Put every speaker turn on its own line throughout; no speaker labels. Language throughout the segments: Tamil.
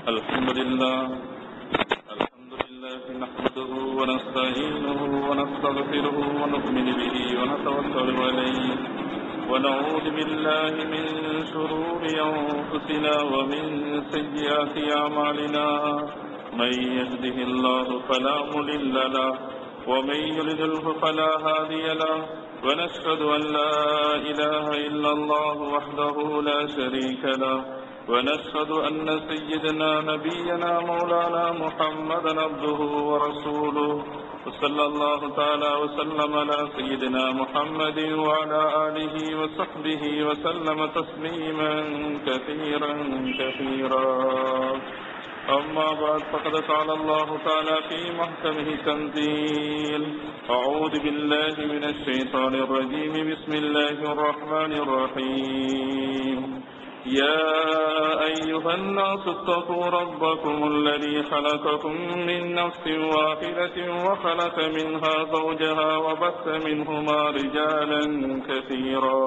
الحمد لله الحمد لله نحمده ونستعينه ونستغفره ونؤمن به ونتوكل عليه ونعوذ بالله من شرور أنفسنا ومن سيئات أعمالنا من يهده الله فلا مضل له ومن يضلله فلا هادي له ونشهد أن لا إله إلا الله وحده لا شريك له ونشهد أن سيدنا نبينا مولانا محمدا عبده ورسوله وصلى الله تعالى وسلم على سيدنا محمد وعلى آله وصحبه وسلم تسليما كثيرا كثيرا أما بعد فقد قال الله تعالى في محكمه تنزيل أعوذ بالله من الشيطان الرجيم بسم الله الرحمن الرحيم يا أيها الناس اتقوا ربكم الذي خلقكم من نفس واحدة وخلق منها زوجها وبث منهما رجالا كثيرا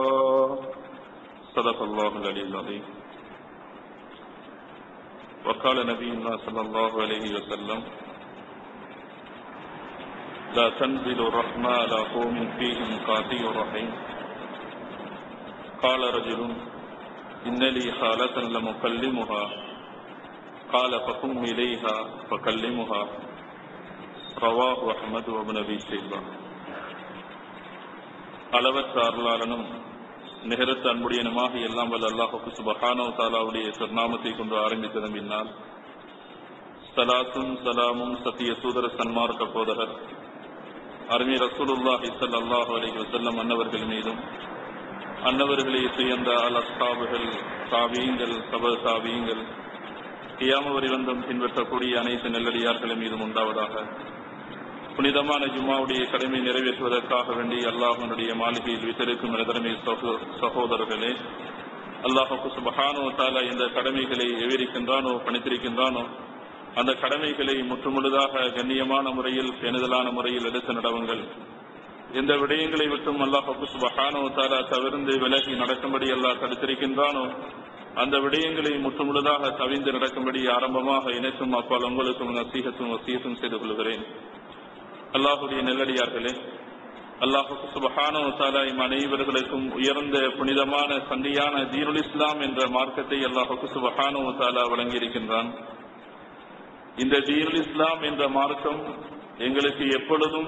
صدق الله العلي العظيم وقال نبينا صلى الله عليه وسلم لا تنزل الرحمة على قوم فيهم قاطع رحيم قال رجل إن لي خالة لمكلمها قال فقم إليها فكلمها رواه أحمد وابن أبي شيبة அளவற்ற அருளாளனும் நிகரத்த அன்புடையனுமாக எல்லாம் வல்ல அல்லாஹுக்கு சுபஹானோ தாலாவுடைய திருநாமத்தை கொண்டு ஆரம்பித்ததும் பின்னால் சலாத்தும் சலாமும் சத்திய சூதர சன்மார்க்க போதகர் அருமை ரசூலுல்லாஹி ஸல்லல்லாஹு அலைஹி வஸல்லம் அன்னவர்கள் மீதும் அன்னவர்களை சுயந்த அல் அஸ்தாபுகள் சாவியங்கள் சப சாவியங்கள் கியாம வந்தம் பின்பற்றக்கூடிய அனைத்து நெல்லடியார்கள் மீதும் உண்டாவதாக புனிதமான ஜும்மாவுடைய கடமை நிறைவேற்றுவதற்காக வேண்டி அல்லாஹனுடைய மாளிகையில் வித்திருக்கும் நிதரமை சகோதரர்களே அல்லாஹுக்கு சுபஹானோ தாலா இந்த கடமைகளை எவிரிக்கின்றானோ பணித்திருக்கின்றானோ அந்த கடமைகளை முற்றுமுழுதாக கண்ணியமான முறையில் பெணுதலான முறையில் எடுத்து நடவுங்கள் எந்த விடயங்களை விட்டும் அல்லாஹு சுபஹானோ தாலா தவிர்ந்து விலகி நடக்கும்படி அல்லாஹ் தடுத்திருக்கின்றானோ அந்த விடயங்களை முற்றுமுழுதாக தவிந்து நடக்கும்படி ஆரம்பமாக இணைத்தும் அப்பால் உங்களுக்கும் நசீகத்தும் வசீகத்தும் செய்து கொள்கிறேன் அல்லாஹுடைய நெல்லடியார்களே அல்லாஹு சுபஹானோ தாலா இம் அனைவர்களுக்கும் உயர்ந்த புனிதமான சண்டியான தீனுல் இஸ்லாம் என்ற மார்க்கத்தை அல்லாஹு சுபஹானோ தாலா வழங்கியிருக்கின்றான் இந்த தீனுல் இஸ்லாம் என்ற மார்க்கம் எங்களுக்கு எப்பொழுதும்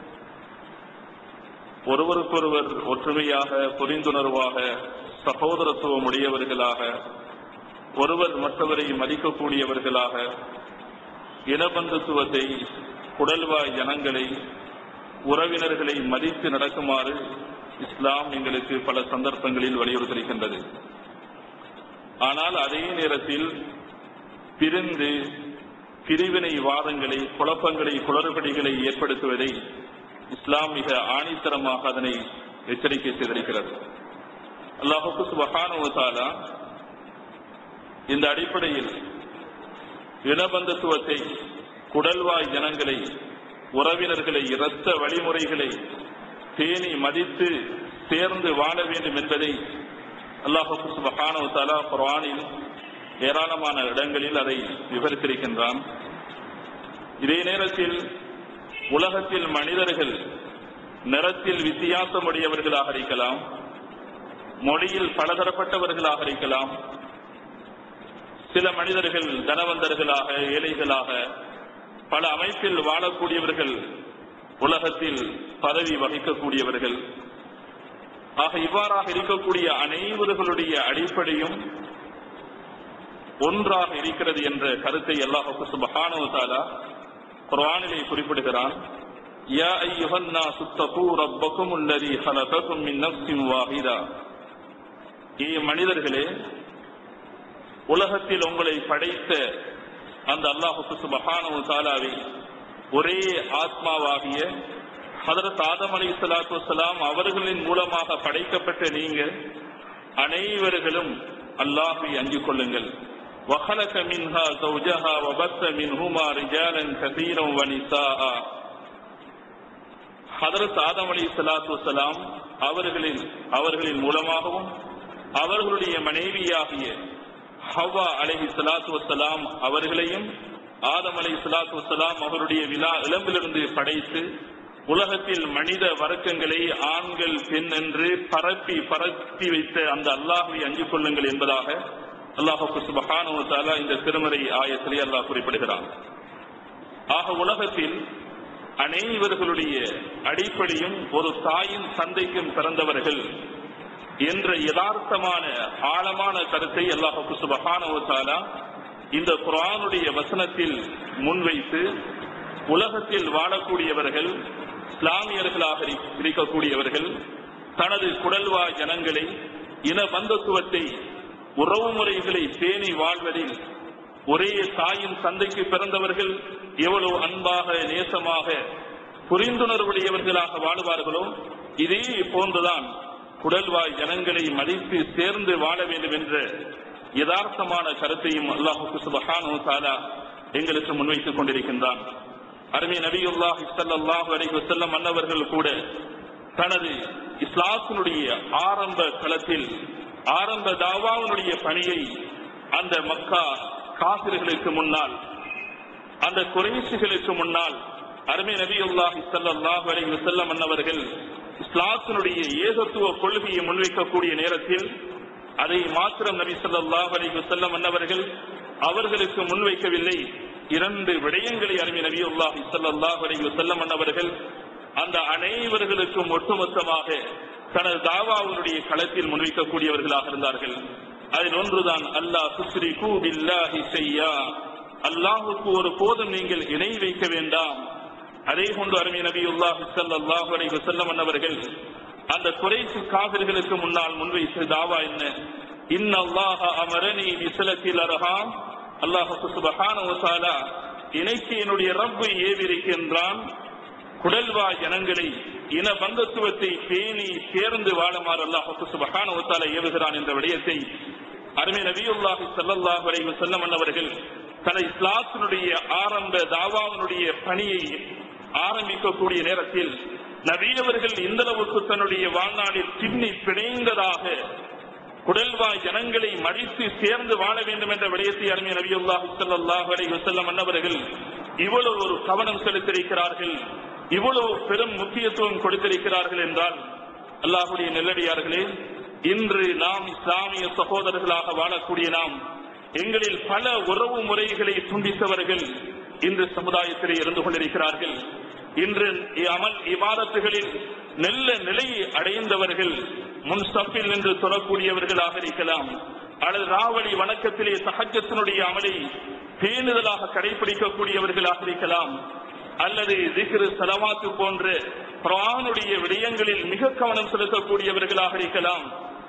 ஒருவருக்கொருவர் ஒற்றுமையாக புரிந்துணர்வாக சகோதரத்துவம் உடையவர்களாக ஒருவர் மற்றவரை மதிக்கக்கூடியவர்களாக இனபந்துத்துவத்தை குடல்வாய் ஜனங்களை உறவினர்களை மதித்து நடக்குமாறு இஸ்லாம் எங்களுக்கு பல சந்தர்ப்பங்களில் வலியுறுத்திருக்கின்றது ஆனால் அதே நேரத்தில் பிரிந்து பிரிவினை வாதங்களை குழப்பங்களை குளறுபடிகளை ஏற்படுத்துவதை இஸ்லாம் மிக ஆணித்தரமாக அதனை எச்சரிக்கை செய்திருக்கிறது அல்லாஹுக்கு சுபகானுவத்தாலா இந்த அடிப்படையில் இனபந்தத்துவத்தை குடல்வாய் ஜனங்களை உறவினர்களை இரத்த வழிமுறைகளை பேணி மதித்து சேர்ந்து வாழ வேண்டும் என்பதை அல்லாஹு சுபகானுவத்தாலா குர்ஆனில் ஏராளமான இடங்களில் அதை விவரித்திருக்கின்றான் இதே நேரத்தில் உலகத்தில் மனிதர்கள் நிறத்தில் வித்தியாசமுடையவர்களாக இருக்கலாம் மொழியில் பலதரப்பட்டவர்களாக இருக்கலாம் சில மனிதர்கள் தனவந்தர்களாக ஏழைகளாக பல அமைப்பில் வாழக்கூடியவர்கள் உலகத்தில் பதவி வகிக்கக்கூடியவர்கள் ஆக இவ்வாறாக இருக்கக்கூடிய அனைவர்களுடைய அடிப்படையும் ஒன்றாக இருக்கிறது என்ற கருத்தை அல்லாஹு சுபஹானு தாலா குர்ஆனிலே குறிப்பிடுகிறான் யா அய்யுஹன் நாஸ் தகூ ரப்பக்கும் அல்லதி خلقكم من نفس واحده ஏ மனிதர்களே உலகத்தில் உங்களை படைத்த அந்த அல்லாஹு சுபஹானு தாலாவை ஒரே ஆத்மாவாகிய ஹதரத் ஆதம் அலி சலாத்து வலாம் அவர்களின் மூலமாக படைக்கப்பட்ட நீங்க அனைவர்களும் அல்லாஹை அஞ்சிக் கொள்ளுங்கள் وخلق منها زوجها وبث منهما رجالا كثيرا ونساء ஹதரத் ஆதம் அலி சலாத்து வலாம் அவர்களின் அவர்களின் மூலமாகவும் அவர்களுடைய மனைவியாகிய ஹவ்வா அலைஹி ஸலாத்து வஸ்ஸலாம் அவர்களையும் ஆதம் அலைஹி ஸலாத்து வஸ்ஸலாம் அவருடைய விழா இளம்பிலிருந்து படைத்து உலகத்தில் மனித வர்க்கங்களை ஆண்கள் பெண் என்று பரப்பி பரப்பி வைத்த அந்த அல்லாஹை அஞ்சு கொள்ளுங்கள் என்பதாக அல்லாஹு சுபஹானு தஆலா இந்த திருமறை ஆயத்திலே அல்லாஹ் குறிப்பிடுகிறான் ஆக உலகத்தில் அனைவர்களுடைய அடிப்படையும் ஒரு தாயின் சந்தைக்கும் பிறந்தவர்கள் என்ற யதார்த்தமான ஆழமான கருத்தை அல்லாஹு சுபஹானு தஆலா இந்த குர்ஆனுடைய வசனத்தில் முன்வைத்து உலகத்தில் வாழக்கூடியவர்கள் இஸ்லாமியர்களாக இரு- இருக்கக்கூடியவர்கள் தனது குடல்வா ஜனங்களை இன பந்தத்துவத்தை உறவு முறைகளை பேணி வாழ்வதில் ஒரே தாயின் தந்தைக்கு பிறந்தவர்கள் எவ்வளவு அன்பாக நேசமாக புரிந்துணர்வுடையவர்களாக வாழுவார்களோ இதே போன்றுதான் குடல்வாய் ஜனங்களை மதித்து சேர்ந்து வாழ வேண்டும் என்ற யதார்த்தமான கருத்தையும் அல்லாஹு சுபஹானு தாலா எங்களுக்கு முன்வைத்துக் கொண்டிருக்கின்றான் அருமை நபியுல்லாஹி ஸல்லல்லாஹு அலைஹி வஸல்லம் அன்னவர்கள் கூட தனது இஸ்லாத்தினுடைய ஆரம்ப களத்தில் ஆரம்ப தாவாவினுடைய பணியை அந்த மக்கா காபிர்களுக்கு முன்னால் அந்த குறைசிகளுக்கு முன்னால் அருமை நபியுல்லாஹி ஸல்லல்லாஹு அலைஹி வஸல்லம் அன்னவர்கள் இஸ்லாத்தினுடைய ஏகத்துவ கொள்கையை முன்வைக்கக்கூடிய நேரத்தில் அதை மாத்திரம் நபி ஸல்லல்லாஹு அலைஹி வஸல்லம் அன்னவர்கள் அவர்களுக்கு முன்வைக்கவில்லை இரண்டு விடயங்களை அருமை நபியுல்லாஹி ஸல்லல்லாஹு அலைஹி வஸல்லம் அன்னவர்கள் அந்த அனைவர்களுக்கும் ஒட்டுமொத்தமாக தனது தாவாவுடைய களத்தில் முன்வைக்கக்கூடியவர்களாக இருந்தார்கள் அதில் ஒன்றுதான் அல்லாஹ் துஸ்ரிகு பில்லாஹி ஷையா அல்லாஹுக்கு ஒரு போதும் நீங்கள் இணை வைக்க வேண்டாம் அதே போன்று அருமை நபியுல்லாஹி ஸல்லல்லாஹு அலைஹி வஸல்லம் அன்னவர்கள் அந்த குறைசி காவிர்களுக்கு முன்னால் முன்வைத்த தாவா என்ன இன்ன அல்லாஹ அமரனி பிஸலத்தில் அர்ஹாம் அல்லாஹ் சுப்ஹானஹு வ தஆலா இணைக்கு என்னுடைய ரப்பு ஏவிருக்கின்றான் குடல்வா ஜனங்களை இன பந்தத்துவத்தை பேணி சேர்ந்து வாழுமாறு அல்லாஹ் சுப்ஹானஹு வ தஆலா ஏவுகிறான் என்ற விடயத்தை அருமை நபியுல்லாஹி ஸல்லல்லாஹு அலைஹி வஸல்லம் அவர்கள் தன இஸ்லாத்தினுடைய ஆரம்ப தாவாவினுடைய பணியை ஆரம்பிக்கக்கூடிய நேரத்தில் நபியவர்கள் இந்த அளவுக்கு தன்னுடைய வாழ்நாளில் பின்னி பிணைந்ததாக குடல்வாய் ஜனங்களை மடித்து சேர்ந்து வாழ வேண்டும் என்ற விடயத்தை அருமை நபியுல்லாஹி ஸல்லல்லாஹு அலைஹி வஸல்லம் அன்னவர்கள் இவ்வளவு ஒரு கவனம் செலுத்தியிருக்கிறார்கள் இவ்வளவு பெரும் முக்கியத்துவம் கொடுத்திருக்கிறார்கள் என்றால் அல்லாஹுடைய நெல்லடியார்களே இன்று நாம் இஸ்லாமிய சகோதரர்களாக வாழக்கூடிய நாம் எங்களில் பல உறவு முறைகளை துண்டித்தவர்கள் இன்று சமுதாயத்திலே இருந்து கொண்டிருக்கிறார்கள் இன்று அமல் இபாதத்துகளில் நல்ல நிலையை அடைந்தவர்கள் முன் சப்பில் நின்று தொழக்கூடியவர்களாக இருக்கலாம் அல்லது ராவணி வணக்கத்திலே சஹஜத்தினுடைய அமலை பேணுதலாக கடைபிடிக்கக்கூடியவர்களாக இருக்கலாம் அல்லது திக்ரு சலவாத்து போன்ற குர்ஆனுடைய விடயங்களில் மிக கவனம் செலுத்தக்கூடியவர்களாக இருக்கலாம்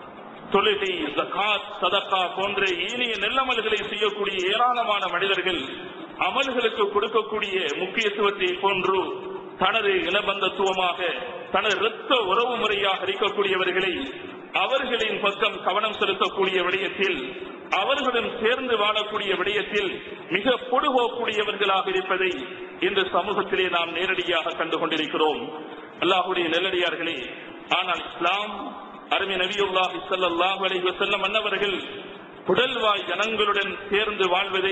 தொழுகை ஜகாத் சதகா போன்ற ஏனைய நெல்லமல்களை செய்யக்கூடிய ஏராளமான மனிதர்கள் அமல்களுக்கு கொடுக்கக்கூடிய முக்கியத்துவத்தை போன்று தனது இனபந்தத்துவமாக தனது இரத்த உறவு முறையாக இருக்கக்கூடியவர்களை அவர்களின் பக்கம் கவனம் செலுத்தக்கூடிய விடயத்தில் அவர்களுடன் சேர்ந்து வாழக்கூடிய விடயத்தில் மிக பொடுபோக்கூடியவர்களாக இருப்பதை இந்த சமூகத்திலே நாம் நேரடியாக கண்டு கொண்டிருக்கிறோம் அல்லாஹுடைய நெல்லடியார்களே ஆனால் இஸ்லாம் அருமை நபியுல்லாஹி ஸல்லல்லாஹு அலைஹி வஸல்லம் அன்னவர்கள் குடல்வாய் ஜனங்களுடன் சேர்ந்து வாழ்வதை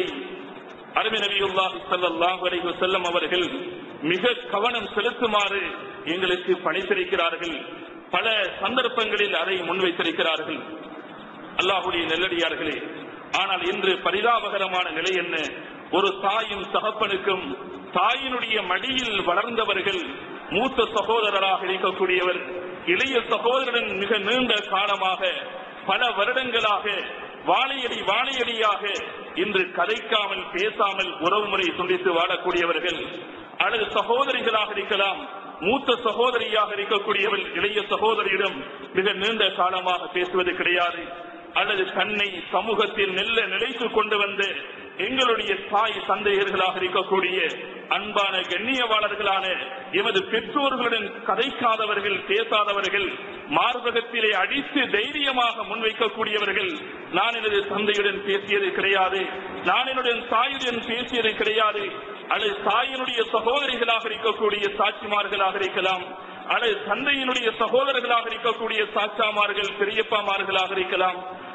அருமை நபியுல்லாஹி ஸல்லல்லாஹு அலைஹி வஸல்லம் அவர்கள் மிக கவனம் செலுத்துமாறு எங்களுக்கு பணித்திருக்கிறார்கள் பல சந்தர்ப்பங்களில் அதை முன்வைத்திருக்கிறார்கள் அல்லாஹுடைய நெல்லடியார்களே ஆனால் இன்று பரிதாபகரமான நிலை என்ன ஒரு தாயும் தகப்பனுக்கும் தாயினுடைய மடியில் வளர்ந்தவர்கள் மூத்த சகோதரராக இருக்கக்கூடியவர் இளைய சகோதரன் மிக நீண்ட காலமாக பல வருடங்களாக வாழையடி வாழையடியாக இன்று கதைக்காமல் பேசாமல் உறவுமுறை துண்டித்து வாழக்கூடியவர்கள் அல்லது சகோதரிகளாக இருக்கலாம் மூத்த சகோதரியாக இருக்கக்கூடியவள் இளைய சகோதரியிடம் மிக நீண்ட காலமாக பேசுவது கிடையாது அல்லது தன்னை சமூகத்தில் நெல்ல நிலைத்து கொண்டு வந்து எங்களுடைய தாய் தந்தையர்களாக இருக்கக்கூடிய அன்பான கண்ணியவாளர்களான எமது பெற்றோர்களுடன் கதைக்காதவர்கள் பேசாதவர்கள் மார்பகத்திலே அடித்து தைரியமாக முன்வைக்கக்கூடியவர்கள் நான் எனது தந்தையுடன் பேசியது கிடையாது நான் என்னுடைய தாயுடன் பேசியது கிடையாது அல்லது தாயினுடைய சகோதரிகளாக இருக்கக்கூடிய சாட்சிமார்களாக இருக்கலாம் அல்லது தந்தையினுடைய சகோதரர்களாக இருக்கக்கூடிய சாச்சாமார்கள் பெரியப்பாமார்களாக இருக்கலாம்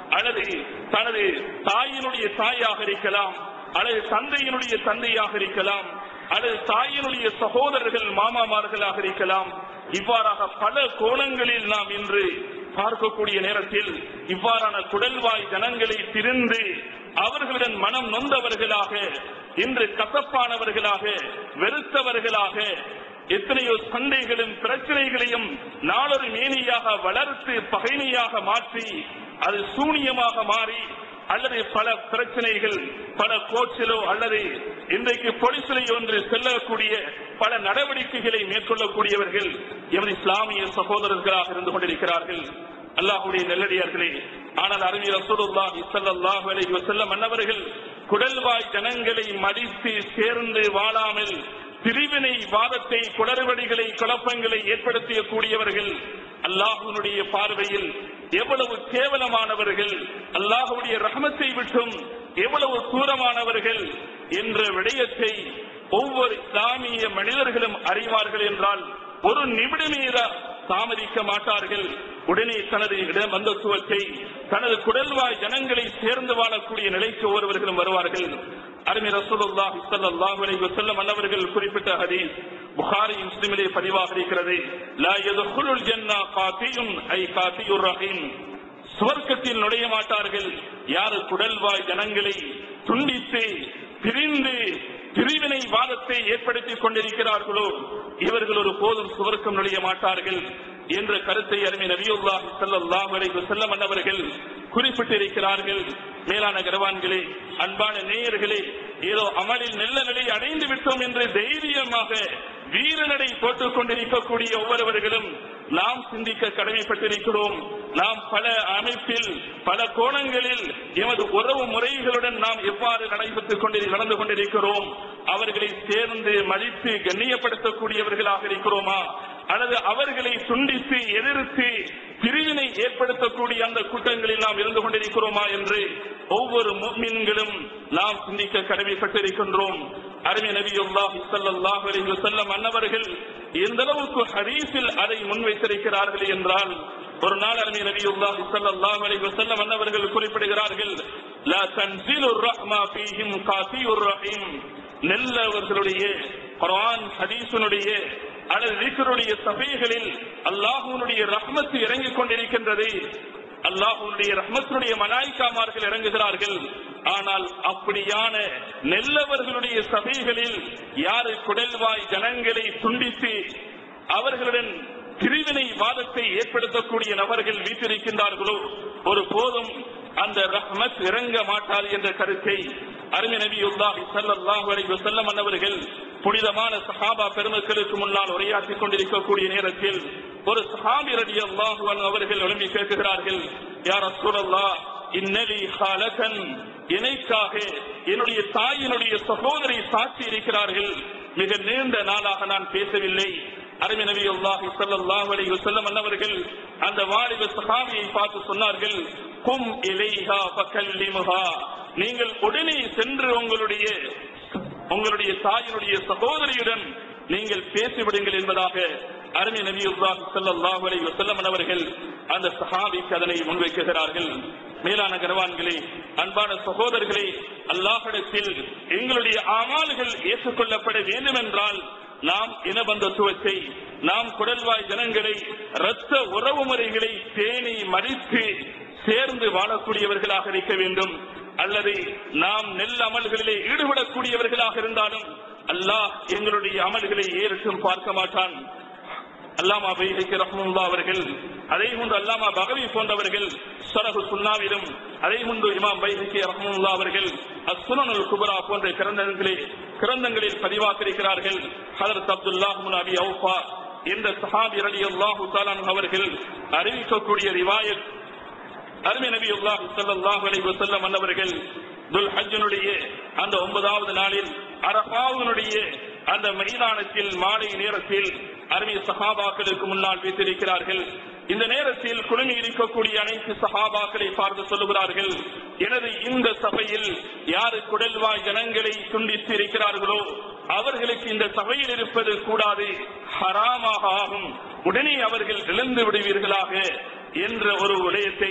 அல்லது தனது தாயினுடைய தாயாக இருக்கலாம் அல்லது தந்தையினுடைய தந்தையாக இருக்கலாம் அல்லது தாயினுடைய சகோதரர்கள் மாமாமார்களாக இருக்கலாம் இவ்வாறாக பல கோணங்களில் நாம் இன்று பார்க்கக்கூடிய நேரத்தில் இவ்வாறான குடல்வாய் ஜனங்களை பிரிந்து அவர்களுடன் மனம் நொந்தவர்களாக இன்று கசப்பானவர்களாக வெறுத்தவர்களாக எத்தனையோ சண்டைகளும் பிரச்சனைகளையும் நாளொரு மேனியாக வளர்த்து பகைமையாக மாற்றி அது சூனியமாக மாறி அல்லது பல பிரச்சனைகள் பல கோச்சிலோ அல்லது இன்றைக்கு பொலிசிலை ஒன்று செல்லக்கூடிய பல நடவடிக்கைகளை மேற்கொள்ளக்கூடியவர்கள் எமது இஸ்லாமிய சகோதரர்களாக இருந்து கொண்டிருக்கிறார்கள் அல்லாஹுடைய நெல்லடியார்களே ஆனால் அறிஞர் ரசூலுல்லாஹி ஸல்லல்லாஹு அலைஹி வஸல்லம் அன்னவர்கள் குடல்வாய் ஜனங்களை மடித்து சேர்ந்து வாழாமல் பிரிவினை வாதத்தை குளறுபடிகளை குழப்பங்களை ஏற்படுத்திய கூடியவர்கள் அல்லாஹுனுடைய பார்வையில் எவ்வளவு கேவலமானவர்கள் அல்லாஹுடைய ரஹமத்தை விட்டும் எவ்வளவு தூரமானவர்கள் என்ற விடயத்தை ஒவ்வொரு இஸ்லாமிய மனிதர்களும் அறிவார்கள் என்றால் ஒரு நிமிடமேத தாமதிக்க மாட்டார்கள் உடனே தனது இடமந்தத்துவத்தை தனது குடல்வாய் ஜனங்களை சேர்ந்து வாழக்கூடிய நிலைக்கு ஒருவர்களும் வருவார்கள் அருமை ரசூலுல்லாஹி ஸல்லல்லாஹு அலைஹி வஸல்லம் அன்னவர்கள் குறிப்பிட்ட ஹதீஸ் புகாரி முஸ்லிமிலே பதிவாக இருக்கிறது லா யதுகுலுல் ஜன்னா காத்தியுன் ஐ காத்தியுர் ரஹீம் சுவர்க்கத்தில் நுழைய மாட்டார்கள் யாரு குடல்வாய் ஜனங்களை துண்டித்து பிரிந்து பிரிவினை வாதத்தை ஏற்படுத்திக் கொண்டிருக்கிறார்களோ இவர்கள் ஒரு போதும் சுவர்க்கம் நுழைய மாட்டார்கள் என்ற கருத்தை அருமை நபியுல்லாஹி ஸல்லல்லாஹு அலைஹி வஸல்லம் அன்னவர்கள் குறிப்பிட்டிருக்கிறார்கள் மேலான கரவான்களே அன்பான நேயர்களே ஏதோ அமலில் நல்ல நிலை அடைந்து விட்டோம் என்று தைரியமாக வீரநடை போட்டுக் கொண்டிருக்கக்கூடிய ஒவ்வொருவர்களும் நாம் சிந்திக்க கடமைப்பட்டிருக்கிறோம் நாம் பல அமைப்பில் பல கோணங்களில் எமது உறவு முறைகளுடன் நாம் எவ்வாறு நடைபெற்றுக் கொண்டு நடந்து கொண்டிருக்கிறோம் அவர்களை சேர்ந்து மதித்து கண்ணியப்படுத்தக்கூடியவர்களாக இருக்கிறோமா அல்லது அவர்களை துண்டித்து எதிர்த்து பிரிவினை ஏற்படுத்தக்கூடிய அந்த கூட்டங்களில் நாம் இருந்து கொண்டிருக்கிறோமா என்று ஒவ்வொரு முக்மின்களும் நாம் சிந்திக்க கடமைப்பட்டிருக்கின்றோம் அருமை நபியுல்லாஹி ஸல்லல்லாஹு அலைஹி வஸல்லம் அன்னவர்கள் எந்த அளவுக்கு ஹதீஸில் அதை முன்வைத்திருக்கிறார்கள் என்றால் ஒரு நாள் அருமை நபியுல்லாஹி ஸல்லல்லாஹு அலைஹி வஸல்லம் அன்னவர்கள் குறிப்பிடுகிறார்கள் லா தன்சிலுர் ரஹ்மா ஃபீஹிம் காசியுர் ரஹீம் நெல்லவர்களுடைய குர்ஆன் ஹதீஸினுடைய அல்லது விக்ருடைய சபைகளில் அல்லாஹ்வுடைய ரஹ்மத்து இறங்கிக் கொண்டிருக்கின்றது அல்லாஹ்வுடைய ரஹ்மத்துடைய மலாய்க்காமார்கள் இறங்குகிறார்கள் ஆனால் அப்படியான நெல்லவர்களுடைய சபைகளில் யாரு குடல்வாய் ஜனங்களை துண்டித்து அவர்களுடன் பிரிவினை வாதத்தை ஏற்படுத்தக்கூடிய நபர்கள் வீட்டிருக்கின்றார்களோ ஒரு போதும் அந்த ரஹ்மத் இறங்க மாட்டாது என்ற கருத்தை அருமை நபியுல்லாஹி ஸல்லல்லாஹு அலைஹி வஸல்லம் அன்னவர்கள் புனிதமான சஹாபா பெருமக்களுக்கு முன்னால் உரையாற்றிக் கொண்டிருக்கக்கூடிய நேரத்தில் ஒரு சஹாபி ரலியல்லாஹு அன்ஹு அவர்கள் எழுப்பி கேட்கிறார்கள் யார் ரசூலல்லாஹ் இன்னலி ஹாலகன் இணைக்காக என்னுடைய தாயினுடைய சகோதரி சாட்சி இருக்கிறார்கள் மிக நீண்ட நாளாக நான் பேசவில்லை அருமை நபி அல்லாஹி ஸல்லல்லாஹு அலைஹி வஸல்லம் அன்னவர்கள் அந்த வாலிப சஹாபியை பார்த்து சொன்னார்கள் கும் இலைஹா ஃபகல்லிமுஹா நீங்கள் உடனே சென்று உங்களுடைய உங்களுடைய தாயினுடைய சகோதரியுடன் நீங்கள் பேசிவிடுங்கள் என்பதாக அருமை நபி அல்லாஹி ஸல்லல்லாஹு அலைஹி வஸல்லம் அவர்கள் அந்த சஹாபிக்கு அதனை முன்வைக்கிறார்கள் மேலான கரவான்களே அன்பான சகோதரர்களே அல்லாஹிடத்தில் எங்களுடைய ஆமால்கள் ஏற்றுக்கொள்ளப்பட வேண்டும் என்றால் நாம் இனபந்தத்துவத்தை நாம் குடல்வாய் ஜனங்களை இரத்த உறவு முறைகளை பேணி மதித்து சேர்ந்து வாழக்கூடியவர்களாக இருக்க வேண்டும் அல்லது நாம் நெல் அமல்களிலே ஈடுபடக்கூடியவர்களாக இருந்தாலும் அல்லாஹ் எங்களுடைய அமல்களை ஏறிட்டும் பார்க்க மாட்டான் அல்லாமா பைஹைக்கு ரஹ்முல்லா அவர்கள் அதே முன்பு அல்லாமா பகவி போன்றவர்கள் சரகு சுன்னாவிலும் அதே முன்பு இமாம் பைஹைக்கு ரஹ்முல்லா அவர்கள் அசுனனுல் குபரா போன்ற கிரந்தங்களே கிரந்தங்களில் பதிவாக்கியிருக்கிறார்கள் ஹதரத் அப்துல்லாஹ் முன் அபி அவுஃபா என்ற சஹாபி ரலி அல்லாஹு தாலான் அவர்கள் அறிவிக்கக்கூடிய ரிவாயத் அருமை நபி அல்லாஹு ஸல்லல்லாஹு அலைஹி வஸல்லம் அன்னவர்கள் துல் ஹஜ்ஜினுடைய அந்த ஒன்பதாவது நாளில் அரபாவினுடைய அந்த மைதானத்தில் மாலை நேரத்தில் அருமை சஹாபாக்களுக்கு முன்னால் வைத்திருக்கிறார்கள் இந்த நேரத்தில் குழுமி இருக்கக்கூடிய அனைத்து சஹாபாக்களை பார்த்து சொல்லுகிறார்கள் எனது இந்த சபையில் யாரு குடல்வாய் ஜனங்களை துண்டித்து இருக்கிறார்களோ அவர்களுக்கு இந்த சபையில் இருப்பது கூடாது ஹராமாக ஆகும் உடனே அவர்கள் இழந்து விடுவீர்களாக என்ற ஒரு விடயத்தை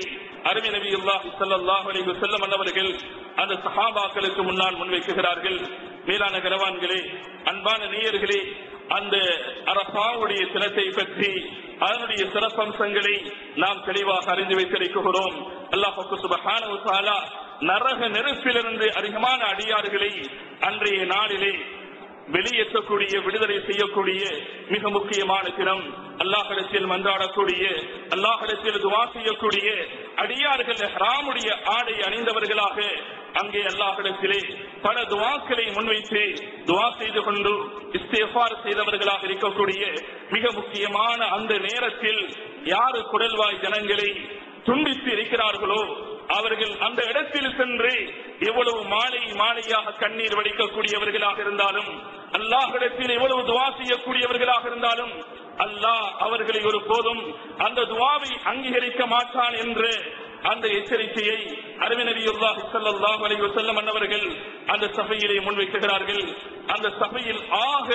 அருமை நபி அல்லாஹி ஸல்லல்லாஹு அலைஹி வஸல்லம் அன்னவர்கள் அந்த சஹாபாக்களுக்கு முன்னால் முன்வைக்குகிறார்கள் மேலான கரவான்களே அன்பான நேயர்களே அந்த அரசாவுடைய தினத்தை பற்றி அதனுடைய சிறப்பம்சங்களை நாம் தெளிவாக அறிந்து வைத்திருக்கிறோம் அல்லாஹு சுபஹானஹு வ தஆலா நரக நெருப்பிலிருந்து அதிகமான அடியார்களை அன்றைய நாளிலே வெளியேற்றக்கூடிய விடுதலை செய்யக்கூடிய மிக முக்கியமான தினம் அல்லாஹிடத்தில் மன்றாடக்கூடிய அல்லாஹிடத்தில் துவா செய்யக்கூடிய அடியார்கள் ஹராமுடைய ஆடை அணிந்தவர்களாக அங்கே அல்லாஹிடத்திலே பல துவாக்களை முன்வைத்து துவா செய்து கொண்டு இஸ்தேஃபார் செய்தவர்களாக இருக்கக்கூடிய மிக முக்கியமான அந்த நேரத்தில் யாரு குடல்வாய் ஜனங்களை துண்டித்து இருக்கிறார்களோ அவர்கள் அந்த இடத்தில் சென்று எவ்வளவு மாலை மாலையாக கண்ணீர் வடிக்கக்கூடியவர்களாக இருந்தாலும் அல்லாஹிடத்தில் எவ்வளவு துவா செய்யக்கூடியவர்களாக இருந்தாலும் அல்லாஹ் அவர்களை ஒரு போதும் அந்த துவாவை அங்கீகரிக்க மாட்டான் என்று அந்த எச்சரிக்கையை அரவிநபியுல்லாஹி ஸல்லல்லாஹு அலைஹி வஸல்லம் அன்னவர்கள் அந்த சபையிலே முன்வைக்கிறார்கள் அந்த சபையில் ஆக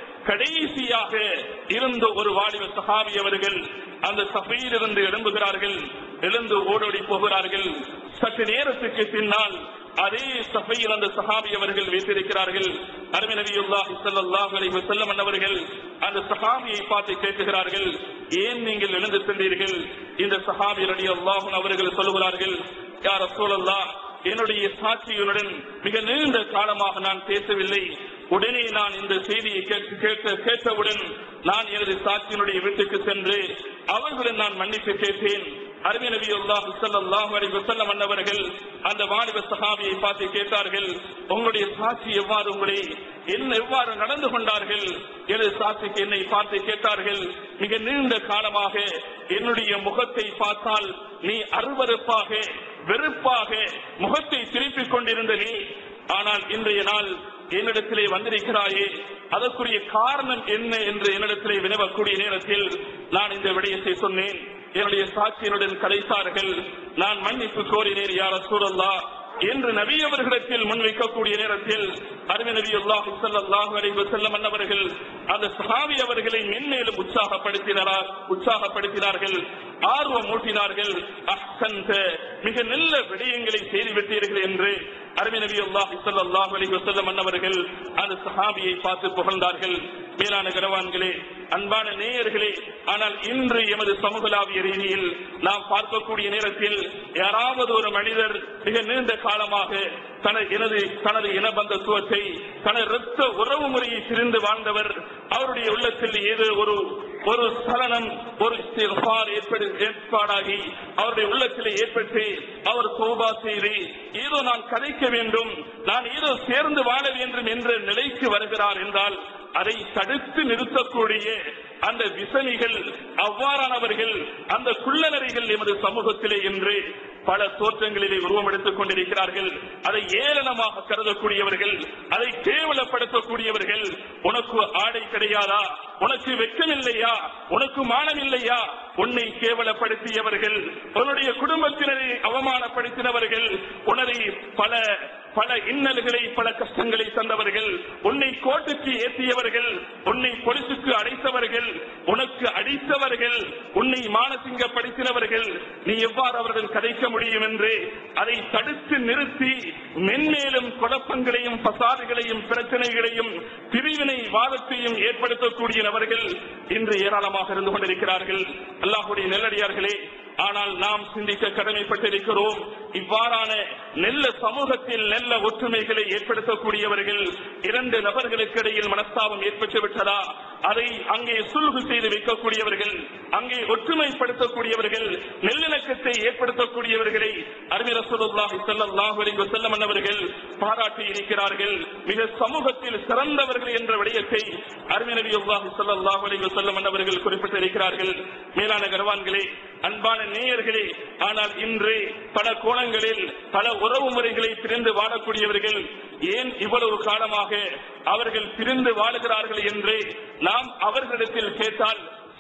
கடைசியாக இருந்த ஒரு வாலிப சஹாபி அவர்கள் அந்த சபையில் இருந்து எழும்புகிறார்கள் எழுந்து ஓடோடி போகிறார்கள் சற்று நேரத்துக்கு பின்னால் அதே சபையில் அந்த சஹாபி அவர்கள் வைத்திருக்கிறார்கள் அருமை நபியுல்லாஹி ஸல்லல்லாஹு அலைஹி வஸல்லம் அன்னவர்கள் அந்த சஹாபியை பார்த்து கேட்கிறார்கள் ஏன் நீங்கள் எழுந்து சென்றீர்கள் இந்த சஹாபி ரலியல்லாஹு அவர்கள் சொல்லுகிறார்கள் யா ரசூலல்லாஹ் என்னுடைய சாட்சியுடன் மிக நீண்ட காலமாக நான் பேசவில்லை உடனே நான் இந்த செய்தியை கேட்டு கேட்ட கேட்டவுடன் நான் எனது சாட்சியினுடைய வீட்டுக்கு சென்று அவர்களுடன் நான் மன்னிப்பு கேட்டேன் அருமை நபி அல்லாஹ் ஸல்லல்லாஹு அலைஹி வஸல்லம் அன்னவர்கள் அந்த வாலிப சஹாபியை பார்த்து கேட்டார்கள் உங்களுடைய சாட்சி எவ்வாறு உங்களை என்ன எவ்வாறு நடந்து கொண்டார்கள் எனது சாட்சிக்கு என்னை பார்த்து கேட்டார்கள் மிக நீண்ட காலமாக என்னுடைய முகத்தை பார்த்தால் நீ அருவருப்பாக வெறுப்பாக முகத்தை திருப்பிக் கொண்டிருந்த நீ ஆனால் இன்றைய நாள் என்னிடத்திலே வந்திருக்கிறாயே அதற்குரிய காரணம் என்ன என்று என்னிடத்திலே வினவக்கூடிய நேரத்தில் நான் இந்த விடயத்தை சொன்னேன் என்னுடைய சாட்சியனுடன் கலைத்தார்கள் நான் மன்னிப்பு கோரினேன் யார சூழல்லா என்று நபி அவர்களிடத்தில் முன்வைக்கக்கூடிய நேரத்தில் அருமை நபி அல்லாஹு ஸல்லல்லாஹு அலைஹி வஸல்லம் அன்னவர்கள் அந்த சஹாபி அவர்களை மென்மேலும் உற்சாகப்படுத்தினார் உற்சாகப்படுத்தினார்கள் ஆர்வம் ஊட்டினார்கள் அஹ்சன்த மிக நல்ல விடயங்களை செய்து விட்டீர்கள் என்று அருமை நபி அல்லாஹு ஸல்லல்லாஹு அலைஹி வஸல்லம் அன்னவர்கள் அந்த சஹாபியை பார்த்து புகழ்ந்தார்கள் மேலான கரவான்களே அன்பான நேயர்களே ஆனால் இன்று எமது சமூகலாவிய ரீதியில் நாம் பார்க்கக்கூடிய நேரத்தில் யாராவது ஒரு மனிதர் மிக நீண்ட காலமாக தனது எனது தனது இனபந்தத்துவத்தை தனது இரத்த உறவு முறையை பிரிந்து வாழ்ந்தவர் அவருடைய உள்ளத்தில் ஏதோ ஒரு ஒரு சலனம் ஒரு இஸ்திக்ஃபார் ஏற்படு ஏற்பாடாகி அவருடைய உள்ளத்தில் ஏற்பட்டு அவர் தௌபா செய்து ஏதோ நான் கதைக்க வேண்டும் நான் ஏதோ சேர்ந்து வாழ வேண்டும் என்ற நிலைக்கு வருகிறார் என்றால் அதை தடுத்து நிறுத்தக்கூடிய அந்த விசனிகள் அவ்வாறானவர்கள் அந்த குள்ளநரிகள் எமது சமூகத்திலே என்று பல தோற்றங்களிலே உருவம் எடுத்துக் கொண்டிருக்கிறார்கள் அதை ஏளனமாக கருதக்கூடியவர்கள் அதை கேவலப்படுத்தக்கூடியவர்கள் உனக்கு ஆடை கிடையாதா உனக்கு வெட்கம் இல்லையா உனக்கு மானம் இல்லையா உன்னை கேவலப்படுத்தியவர்கள் உன்னுடைய குடும்பத்தினரை அவமானப்படுத்தினவர்கள் உனதை பல பல இன்னல்களை பல கஷ்டங்களை தந்தவர்கள் உன்னை கோட்டுக்கு ஏற்றியவர்கள் உன்னை பொலிசுக்கு அடைத்தவர்கள் உனக்கு அடித்தவர்கள் உன்னை மானசிங்கப்படுத்தினவர்கள் நீ எவ்வாறு அவர்கள் கதைக்க முடியும் என்று அதை தடுத்து நிறுத்தி மென்மேலும் குழப்பங்களையும் பசாதுகளையும் பிரச்சனைகளையும் பிரிவினை வாதத்தையும் ஏற்படுத்தக்கூடிய நபர்கள் இன்று ஏராளமாக இருந்து கொண்டிருக்கிறார்கள் அல்லாஹுடைய நெல்லடியார்களே ஆனால் நாம் சிந்திக்க கடமைப்பட்டிருக்கிறோம் இவ்வாறான நெல்ல சமூகத்தில் நெல்ல ஒற்றுமைகளை ஏற்படுத்தக்கூடியவர்கள் இரண்டு நபர்களுக்கு இடையில் மனஸ்தாபம் ஏற்பட்டு விட்டதா அதை அங்கே சுல்கு செய்து வைக்கக்கூடியவர்கள் அங்கே ஒற்றுமைப்படுத்தக்கூடியவர்கள் நெல்லிணக்கத்தை ஏற்படுத்தக்கூடியவர்களை அருமை ரசூலுல்லாஹி ஸல்லல்லாஹு அலைஹி வஸல்லம் அவர்கள் பாராட்டி இருக்கிறார்கள் மிக சமூகத்தில் சிறந்தவர்கள் என்ற விடயத்தை அருமை நபியுல்லாஹி ஸல்லல்லாஹு அலைஹி வஸல்லம் அவர்கள் குறிப்பிட்டிருக்கிறார்கள் மேலான கர்வான்களே அன்பான நேயர்களே ஆனால் இன்று பல கோணங்களில் பல உறவு முறைகளை பிரிந்து வாழக்கூடியவர்கள் ஏன் இவ்வளவு காலமாக அவர்கள் பிரிந்து வாழுகிறார்கள் என்று நாம் அவர்களிடத்தில் கேட்டால்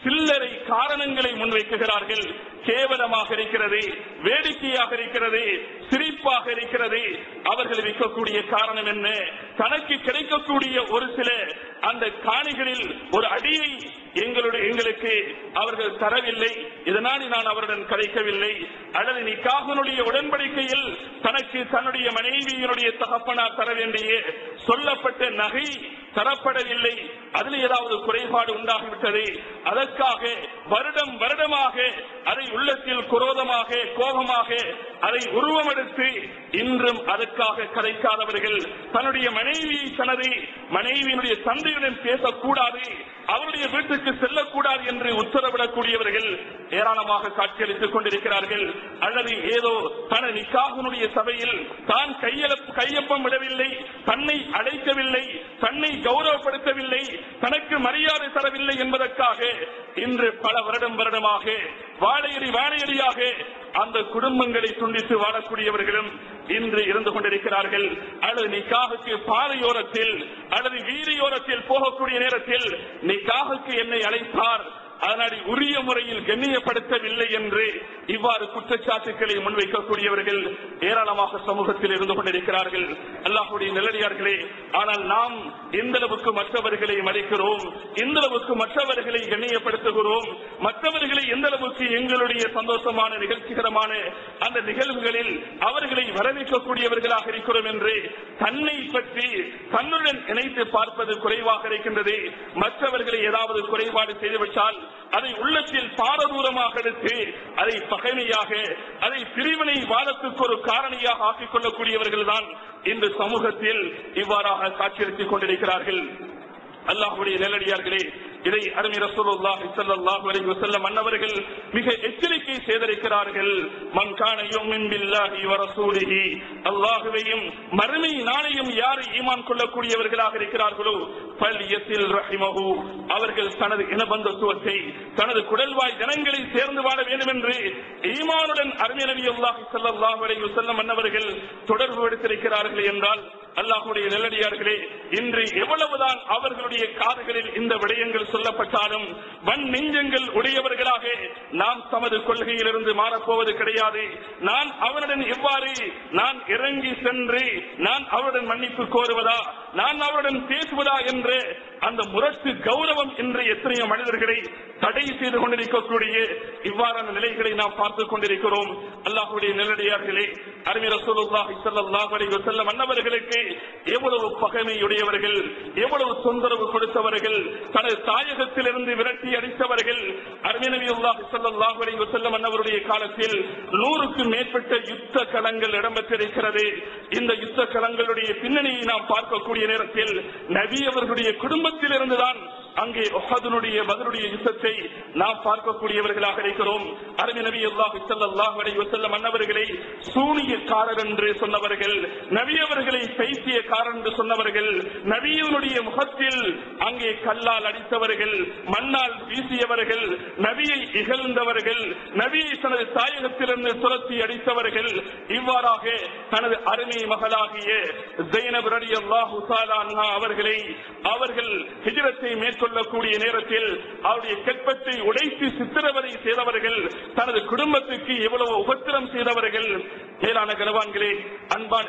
சில்லறை காரணங்களை முன்வைக்குகிறார்கள் கேவலமாக இருக்கிறது வேடிக்கையாக இருக்கிறது சிரிப்பாக இருக்கிறது அவர்கள் விற்கக்கூடிய காரணம் என்ன தனக்கு கிடைக்கக்கூடிய ஒரு சில அந்த காணிகளில் ஒரு அடியை எங்களுடைய எங்களுக்கு அவர்கள் தரவில்லை இதனால் நான் அவருடன் கதைக்கவில்லை அல்லது நிக்காகனுடைய உடன்படிக்கையில் தனக்கு தன்னுடைய மனைவியினுடைய தகப்பனார் தர வேண்டிய சொல்லப்பட்ட நகை தரப்படவில்லை அதில் ஏதாவது குறைபாடு உண்டாகிவிட்டது அதற்காக வருடம் வருடமாக அதை உள்ளத்தில் குரோதமாக கோபமாக அதை உருவமெடுத்து இன்றும் அதற்காக கதைக்காதவர்கள் தன்னுடைய மனைவியை தனது மனைவியினுடைய தந்தையுடன் பேசக்கூடாது அவருடைய வீட்டுக்கு செல்லக்கூடாது என்று உத்தரவிடக்கூடியவர்கள் ஏராளமாக காட்சியளித்துக் கொண்டிருக்கிறார்கள் அல்லது ஏதோ தன நிக்காகனுடைய சபையில் தான் கையெழ கையொப்பம் விடவில்லை தன்னை அழைக்கவில்லை தன்னை கௌரவப்படுத்தவில்லை தனக்கு மரியாதை தரவில்லை என்பதற்காக இன்று பல வருடம் வருடமாக வாழையடி வாழையடியாக அந்த குடும்பங்களை துண்டித்து வாழக்கூடியவர்களும் இன்று இருந்து கொண்டிருக்கிறார்கள் அல்லது நிக்காகுக்கு பாதையோரத்தில் அல்லது வீதியோரத்தில் போகக்கூடிய நேரத்தில் நிக்காகுக்கு என்னை அழைத்தார் அதனால் உரிய முறையில் கண்ணியப்படுத்தவில்லை என்று இவ்வாறு குற்றச்சாட்டுக்களை முன்வைக்கக்கூடியவர்கள் ஏராளமாக சமூகத்தில் இருந்து கொண்டிருக்கிறார்கள் அல்லாஹுடைய நிலடியார்களே ஆனால் நாம் எந்த அளவுக்கு மற்றவர்களை மதிக்கிறோம் எந்த அளவுக்கு மற்றவர்களை கண்ணியப்படுத்துகிறோம் மற்றவர்களை எந்த அளவுக்கு எங்களுடைய சந்தோஷமான நிகழ்ச்சிகரமான அந்த நிகழ்வுகளில் அவர்களை வரவேற்கக்கூடியவர்களாக இருக்கிறோம் என்று தன்னை பற்றி தன்னுடன் இணைத்து பார்ப்பது குறைவாக இருக்கின்றது மற்றவர்களை ஏதாவது குறைபாடு செய்துவிட்டால் அதை உள்ளத்தில் பாரதூரமாக எடுத்து அதை பகைமையாக அதை பிரிவினை வாதத்துக்கு ஒரு காரணியாக ஆக்கிக் கொள்ளக்கூடியவர்கள் தான் இந்த சமூகத்தில் இவ்வாறாக காட்சியளித்துக் கொண்டிருக்கிறார்கள் அல்லாஹுடைய நெல்லடியார்களே இதை அருமை ரசூலுல்லாஹி ஸல்லல்லாஹு அலைஹி வஸல்லம் அன்னவர்கள் மிக எச்சரிக்கை செய்திருக்கிறார்கள் மன் கான யுமின் பில்லாஹி வ ரசூலிஹி அல்லாஹ்வையும் மறுமை நாளையும் யார் ஈமான் கொள்ளக்கூடியவர்களாக இருக்கிறார்களோ ஃபல்யத்தில் ரஹிமஹு அவர்கள் தனது இனபந்தத்துவத்தை தனது குடல்வாய் ஜனங்களை சேர்ந்து வாழ வேண்டும் என்று ஈமானுடன் அருமை நபி அல்லாஹி ஸல்லல்லாஹு அலைஹி வஸல்லம் அன்னவர்கள் தொடர்பு எடுத்திருக்கிறார்கள் என்றால் அல்லாஹுடைய நெல்லடியார்களே இன்று எவ்வளவுதான் அவர்களுடைய காதுகளில் இந்த விடயங்கள் சொல்லப்பட்டாலும் வன் நெஞ்சங்கள் உடையவர்களாக நாம் தமது கொள்கையிலிருந்து மாறப்போவது கிடையாது நான் அவனுடன் எவ்வாறு நான் இறங்கி சென்று நான் அவருடன் மன்னிப்பு கோருவதா நான் அவருடன் பேசுவதா என்று அந்த முரட்டு கௌரவம் இன்று எத்தனையோ மனிதர்களை தடை செய்து கொண்டிருக்கக்கூடிய இவ்வாறான நிலைகளை நாம் பார்த்துக் கொண்டிருக்கிறோம் அல்லாஹுடைய நிலடியார்களே அருமை ரசூலுல்லாஹி ஸல்லல்லாஹு அலைஹி வஸல்லம் அன்னவர்களுக்கு எவ்வளவு பகைமையுடையவர்கள் எவ்வளவு தொந்தரவு கொடுத்தவர்கள் தனது தாயகத்திலிருந்து விரட்டி அடித்தவர்கள் அருமை நபியுல்லாஹி ஸல்லல்லாஹு அலைஹி வஸல்லம் அன்னவருடைய காலத்தில் நூறுக்கும் மேற்பட்ட யுத்த களங்கள் இடம்பெற்றிருக்கிறது இந்த யுத்த களங்களுடைய பின்னணியை நாம் பார்க்கக்கூடிய நேரத்தில் நபி அவர்களுடைய குடும்பத்தில் இருந்துதான் அங்கே ஒஹதுனுடைய பதிலுடைய யுத்தத்தை நாம் பார்க்கக்கூடியவர்களாக இருக்கிறோம் அருமை நபி அல்லாஹ் ஸல்லல்லாஹு அலைஹி வஸல்லம் அன்னவர்களை சூனியக்காரர் என்று சொன்னவர்கள் நபி அவர்களை பைத்தியக்காரர் என்று சொன்னவர்கள் நபியினுடைய முகத்தில் அங்கே கல்லால் அடித்தவர்கள் மண்ணால் வீசியவர்கள் நபியை இகழ்ந்தவர்கள் நபியை தனது தாயகத்திலிருந்து துரத்தி அடித்தவர்கள் இவ்வாறாக தனது அருமை மகளாகிய ஜெயினப் ரலியல்லாஹு தஆலா அன்ஹா அவர்களை அவர்கள் ஹிஜ்ரத்தை மேற்கொள்ளக்கூடிய நேரத்தில் அவருடைய கெட்பத்தை உடைத்து சித்திரவதை செய்தவர்கள் தனது குடும்பத்துக்கு எவ்வளவு உபத்திரம் செய்தவர்கள் மேலான கனவான்களே அன்பான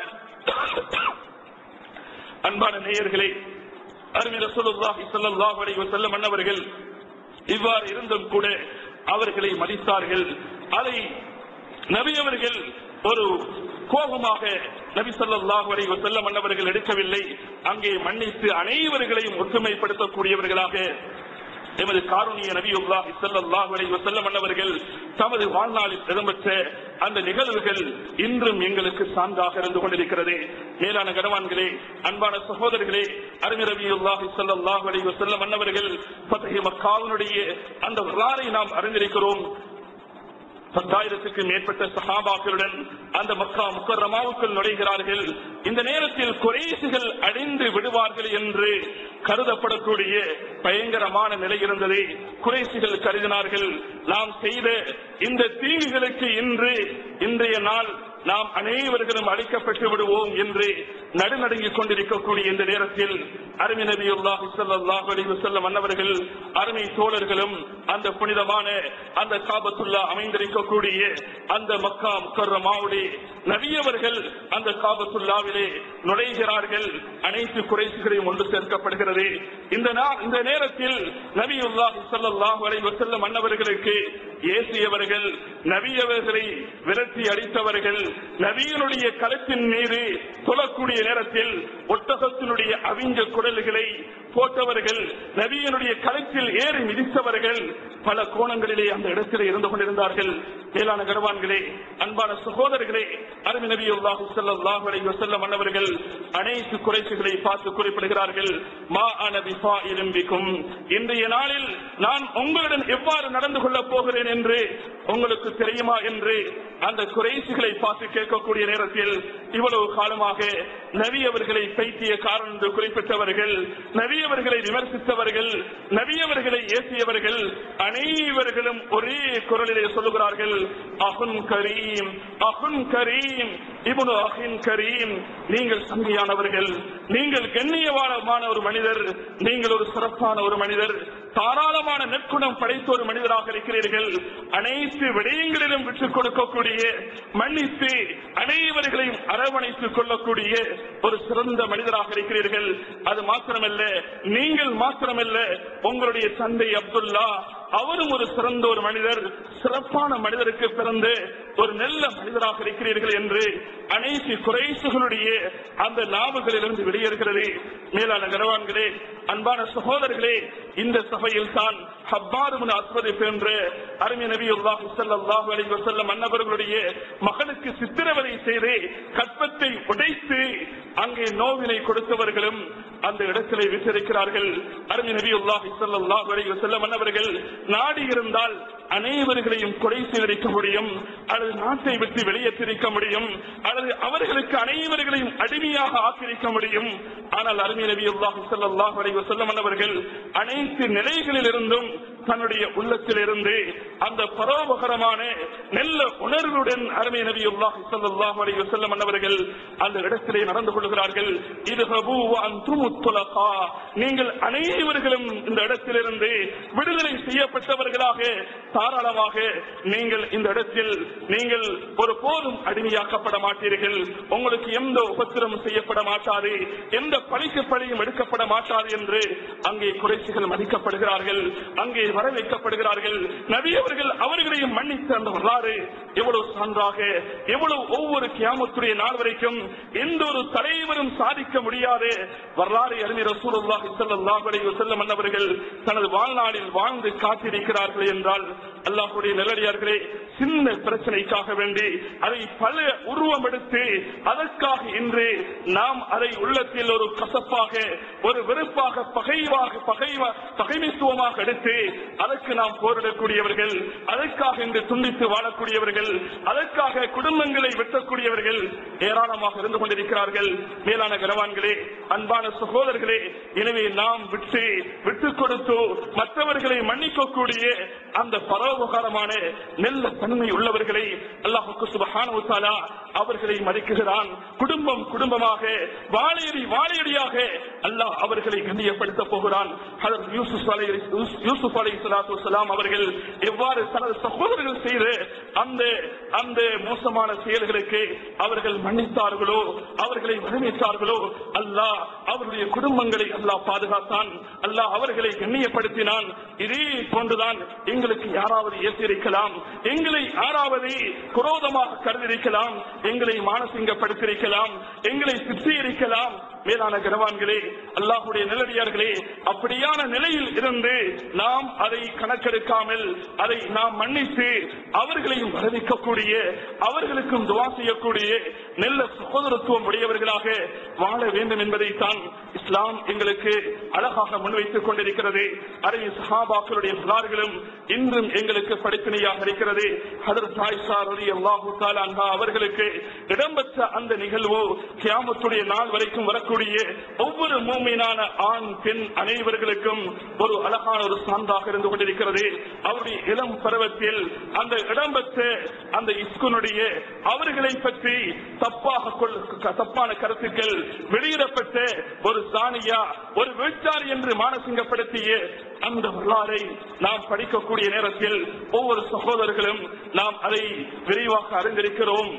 அன்பான நேயர்களே அருமை ரசூலுல்லாஹி ஸல்லல்லாஹு அலைஹி வஸல்லம் அன்னவர்கள் இவ்வாறு இருந்தும் கூட அவர்களை மதித்தார்கள் அதை நபி அவர்கள் ஒரு கோபமாக நபி ஸல்லல்லாஹு அலைஹி வஸல்லம் அன்னவர்கள் எடுக்கவில்லை அங்கே மன்னித்து அனைவர்களையும் ஒற்றுமைப்படுத்தக்கூடியவர்களாக எமது காருணிய நபியுல்லாஹி ஸல்லல்லாஹு அலைஹி வஸல்லம் அன்னவர்கள் தமது வாழ்நாளில் இடம்பெற்ற அந்த நிகழ்வுகள் இன்றும் எங்களுக்கு சான்றாக இருந்து கொண்டிருக்கிறது மேலான கனவான்களே அன்பான சகோதரர்களே அருமை நபியுல்லாஹி ஸல்லல்லாஹு அலைஹி வஸல்லம் அன்னவர்கள் ஃபத்ஹி மக்காவினுடைய அந்த வரலாறை நாம் அறிந்திருக்கிறோம் பத்தாயிரத்துக்கு மேற்பட்ட சஹாபாக்களுடன் அந்த மக்கா முக்கரமாவுக்குள் நுழைகிறார்கள் இந்த நேரத்தில் குறைசுகள் அழிந்து விடுவார்கள் என்று கருதப்படக்கூடிய பயங்கரமான நிலை இருந்தது குறைசுகள் கருதினார்கள் நாம் செய்த இந்த தீங்குகளுக்கு இன்று இன்றைய நாள் நாம் அனைவர்களும் அழிக்கப்பட்டு விடுவோம் என்று நடுநடுங்கிக் கொண்டிருக்கக்கூடிய இந்த நேரத்தில் அருமை நபியுல்லாஹி ஸல்லல்லாஹு அலைஹி வஸல்லம் அன்னவர்கள் அருமை தோழர்களும் அந்த புனிதமான அந்த காபத்துல்லா அமைந்திருக்கக்கூடிய அந்த மக்கா முக்கர்ரமாவுடைய நபியவர்கள் அந்த காபத்துல்லாவிலே நுழைகிறார்கள் அனைத்து குறைசுகளையும் ஒன்று சேர்க்கப்படுகிறது இந்த நா- இந்த நேரத்தில் நபியுல்லாஹி ஸல்லல்லாஹு அலைஹி வஸல்லம் அன்னவர்களுக்கு ஏசியவர்கள் நபியவர்களை விரட்டி அடித்தவர்கள் நபியினுடைய களத்தின் மீது தொழக்கூடிய நேரத்தில் ஒட்டகத்தினுடைய அவிஞ்ச குடல்களை போட்டவர்கள் நபியினுடைய களத்தில் ஏறி மிதித்தவர்கள் பல கோணங்களிலே அந்த இடத்திலே இருந்து கொண்டிருந்தார்கள் மேலான கர்வான்களே அன்பான சகோதரர்களே அருமை நபியுல்லாஹு ஸல்லல்லாஹு அலைஹி வஸல்லம் அன்னவர்கள் அனைத்து குறைசுகளை பார்த்து குறிப்பிடுகிறார்கள் மா அன பிஃபாயிலும் பிக்கும் இன்றைய நாளில் நான் உங்களுடன் எவ்வாறு நடந்து கொள்ளப் போகிறேன் என்று உங்களுக்கு தெரியுமா என்று அந்த குறைசுகளை பார்த்து கேட்கக்கூடிய நேரத்தில் இவ்வளவு காலமாக நபி அவர்களை பைத்தியக்காரன் என்று குறிப்பிட்டவர்கள் நபி அவர்களை விமர்சித்தவர்கள் நபி அவர்களை ஏசியவர்கள் அனைவர்களும் ஒரே குரலிலே சொல்லுகிறார்கள் அகுன் கரீம் அகுன் கரீம் இப்னு அஹின் கரீம் நீங்கள் சங்கையானவர்கள் நீங்கள் கண்ணியமான ஒரு மனிதர் நீங்கள் ஒரு சிறப்பான ஒரு மனிதர் தாராளமான நற்குணம் படைத்த ஒரு மனிதராக இருக்கிறீர்கள் அனைத்து விடயங்களிலும் விட்டுக் கொடுக்கக்கூடிய மன்னித்து அனைவர்களையும் அரவணைத்துக் கொள்ளக்கூடிய ஒரு சிறந்த மனிதராக இருக்கிறீர்கள் அது மாத்திரமல்ல நீங்கள் மாத்திரமல்ல உங்களுடைய தந்தை அப்துல்லா அவரும் ஒரு சிறந்த ஒரு மனிதர் சிறப்பான மனிதருக்கு பிறந்து ஒரு நல்ல மனிதராக இருக்கிறீர்கள் என்று அனைத்து குறைசுகளுடைய அந்த லாபங்களிலிருந்து வெளியேறுகிறது மேலான கனவான்களே அன்பான சகோதரர்களே இந்த சபையில் தான் ஹப்பாரும் அஸ்வதி என்ற அருமை நபியுல்லாஹி ஸல்லல்லாஹு அலைஹி வஸல்லம் அன்னவர்களுடைய மகனுக்கு சித்திரவதை செய்து கற்பத்தை உடைத்து அங்கே நோவினை கொடுத்தவர்களும் அந்த இடத்திலே விசிருக்கிறார்கள் அருமை நபியுல்லாஹி ஸல்லல்லாஹு அலைஹி வஸல்லம் அன்னவர்கள் நாடி இருந்தால் அனைவர்களையும் கொலை செய்திருக்க முடியும் அல்லது நாட்டை விட்டு வெளியேற்றிருக்க முடியும் அல்லது அவர்களுக்கு அனைவர்களையும் அடிமையாக ஆக்கிரிக்க முடியும் ஆனால் அருமை நபியுல்லாஹி ஸல்லல்லாஹு அலைஹி வஸல்லம் அன்னவர்கள் அனைத்து நிலைகளிலிருந்தும் தன்னுடைய உள்ளத்திலிருந்து அந்த பரோபகரமான நல்ல உணர்வுடன் அருமை நபியுல்லாஹி ஸல்லல்லாஹு அலைஹி வஸல்லம் அன்னவர்கள் அந்த இடத்திலே நடந்து கொள்கிறார்கள் இதுஹபு அன்தும் துலகா நீங்கள் அனைவர்களும் இந்த இடத்திலிருந்து விடுதலை செய்யப்பட்டவர்களாக தாராளமாக நீங்கள் இந்த இடத்தில் நீங்கள் ஒரு போதும் அடிமையாக்கப்பட மாட்டீர்கள் உங்களுக்கு எந்த உபத்திரம் செய்யப்பட மாட்டாது எந்த பழிக்கு பழியும் எடுக்கப்பட மாட்டாது என்று அங்கே குறைசிகள் மதிக்கப்படுகிறார்கள் அங்கே வர வைக்கப்படுகிறார்கள் நபியவர்கள் அவர்களையும் மன்னித்து அந்த வரலாறு எவ்வளவு சான்றாக எவ்வளவு ஒவ்வொரு கியாமத்துடைய நாள் வரைக்கும் எந்த ஒரு தலைவரும் சாதிக்க முடியாத வரலாறு அறிஞர் ரசூலுல்லாஹி ஸல்லல்லாஹு அலைஹி வஸல்லம் அன்னவர்கள் தனது வாழ்நாளில் வாழ்ந்து காத்திருக்கிறார்கள் என்றால் அல்லாஹ்வுடைய நல்லடியார்களே சின்ன பிரச்சனைக்காக வேண்டி அதை பல உருவம் எடுத்து அதற்காக இன்று நாம் அதை உள்ளத்தில் ஒரு கசப்பாக ஒரு வெறுப்பாக பகைவாக பகைவ பகைமைத்துவமாக எடுத்து அதற்கு நாம் போரிடக்கூடியவர்கள் அதற்காக இன்று துண்டித்து வாழக்கூடியவர்கள் அதற்காக குடும்பங்களை வெட்டக்கூடியவர்கள் ஏராளமாக இருந்து கொண்டிருக்கிறார்கள் மேலான கனவான்களே அன்பான சகோதரர்களே எனவே நாம் விட்டு விட்டுக் கொடுத்து மற்றவர்களை மன்னிக்கக்கூடிய அந்த பரோபகாரமான நல்ல தன்மை உள்ளவர்களை அல்லாஹுக்கு சுபஹானஹு தஆலா அவர்களை மதிக்குகிறான் குடும்பம் குடும்பமாக வாழையடி வாழையடியாக அல்லாஹ் அவர்களை கண்ணியப்படுத்த போகிறான் ஹதரத் யூசுப் அலை யூசுப் அலை வஸலாம் அவர்கள் எவ்வாறு தனது சகோதரர்கள் செய்த அந்த அந்த மோசமான செயல்களுக்கு அவர்கள் மன்னித்தார்களோ அவர்களை வரவேற்றார்களோ அல்லாஹ் அவருடைய குடும்பங்களை அல்லாஹ் பாதுகாத்தான் அல்லாஹ் அவர்களை கண்ணியப்படுத்தினான் இதே போன்றுதான் எங்களுக்கு யாராவது ஏற்றிருக்கலாம் எங்களை யாராவது குரோதமாக கருதிருக்கலாம் எங்களை மானசிங்கப்படுத்தியிருக்கலாம் எங்களை சித்தியிருக்கலாம் மேலான கனவான்களே அல்லாஹுடைய நிலடியார்களே அப்படியான நிலையில் இருந்து நாம் அதை கணக்கெடுக்காமல் அதை நாம் மன்னித்து அவர்களையும் வரவேற்கக்கூடிய அவர்களுக்கும் துவா செய்யக்கூடிய நல்ல சகோதரத்துவம் உடையவர்களாக வாழ வேண்டும் என்பதைத்தான் இஸ்லாம் எங்களுக்கு அழகாக முன்வைத்துக் கொண்டிருக்கிறது அறிவு சஹாபாக்களுடைய புகார்களும் இன்றும் எங்களுக்கு படிப்பினையாக இருக்கிறது ஹதரத் ஆயிஷா ரலியல்லாஹு தஆலா அன்ஹா அவர்களுக்கு இடம்பெற்ற அந்த நிகழ்வு கியாமத்துடைய நாள் வரைக்கும் வரக்கூடிய ஒவ்வொரு மூமினான ஆண் பெண் அனை அனைவர்களுக்கும் ஒரு அழகான ஒரு சான்றாக இருந்து கொண்டிருக்கிறது அவருடைய இளம் பருவத்தில் அந்த இடம்பெற்ற அந்த இஸ்குனுடைய அவர்களை பற்றி தப்பாக கொள்- க- தப்பான கருத்துக்கள் வெளியிடப்பட்ட ஒரு சானியா ஒரு வீழ்ச்சாரி என்று மானசிங்கப்படுத்திய அந்த வரலாறை நாம் படிக்கக்கூடிய நேரத்தில் ஒவ்வொரு சகோதரர்களும் நாம் அதை விரிவாக அறிந்திருக்கிறோம்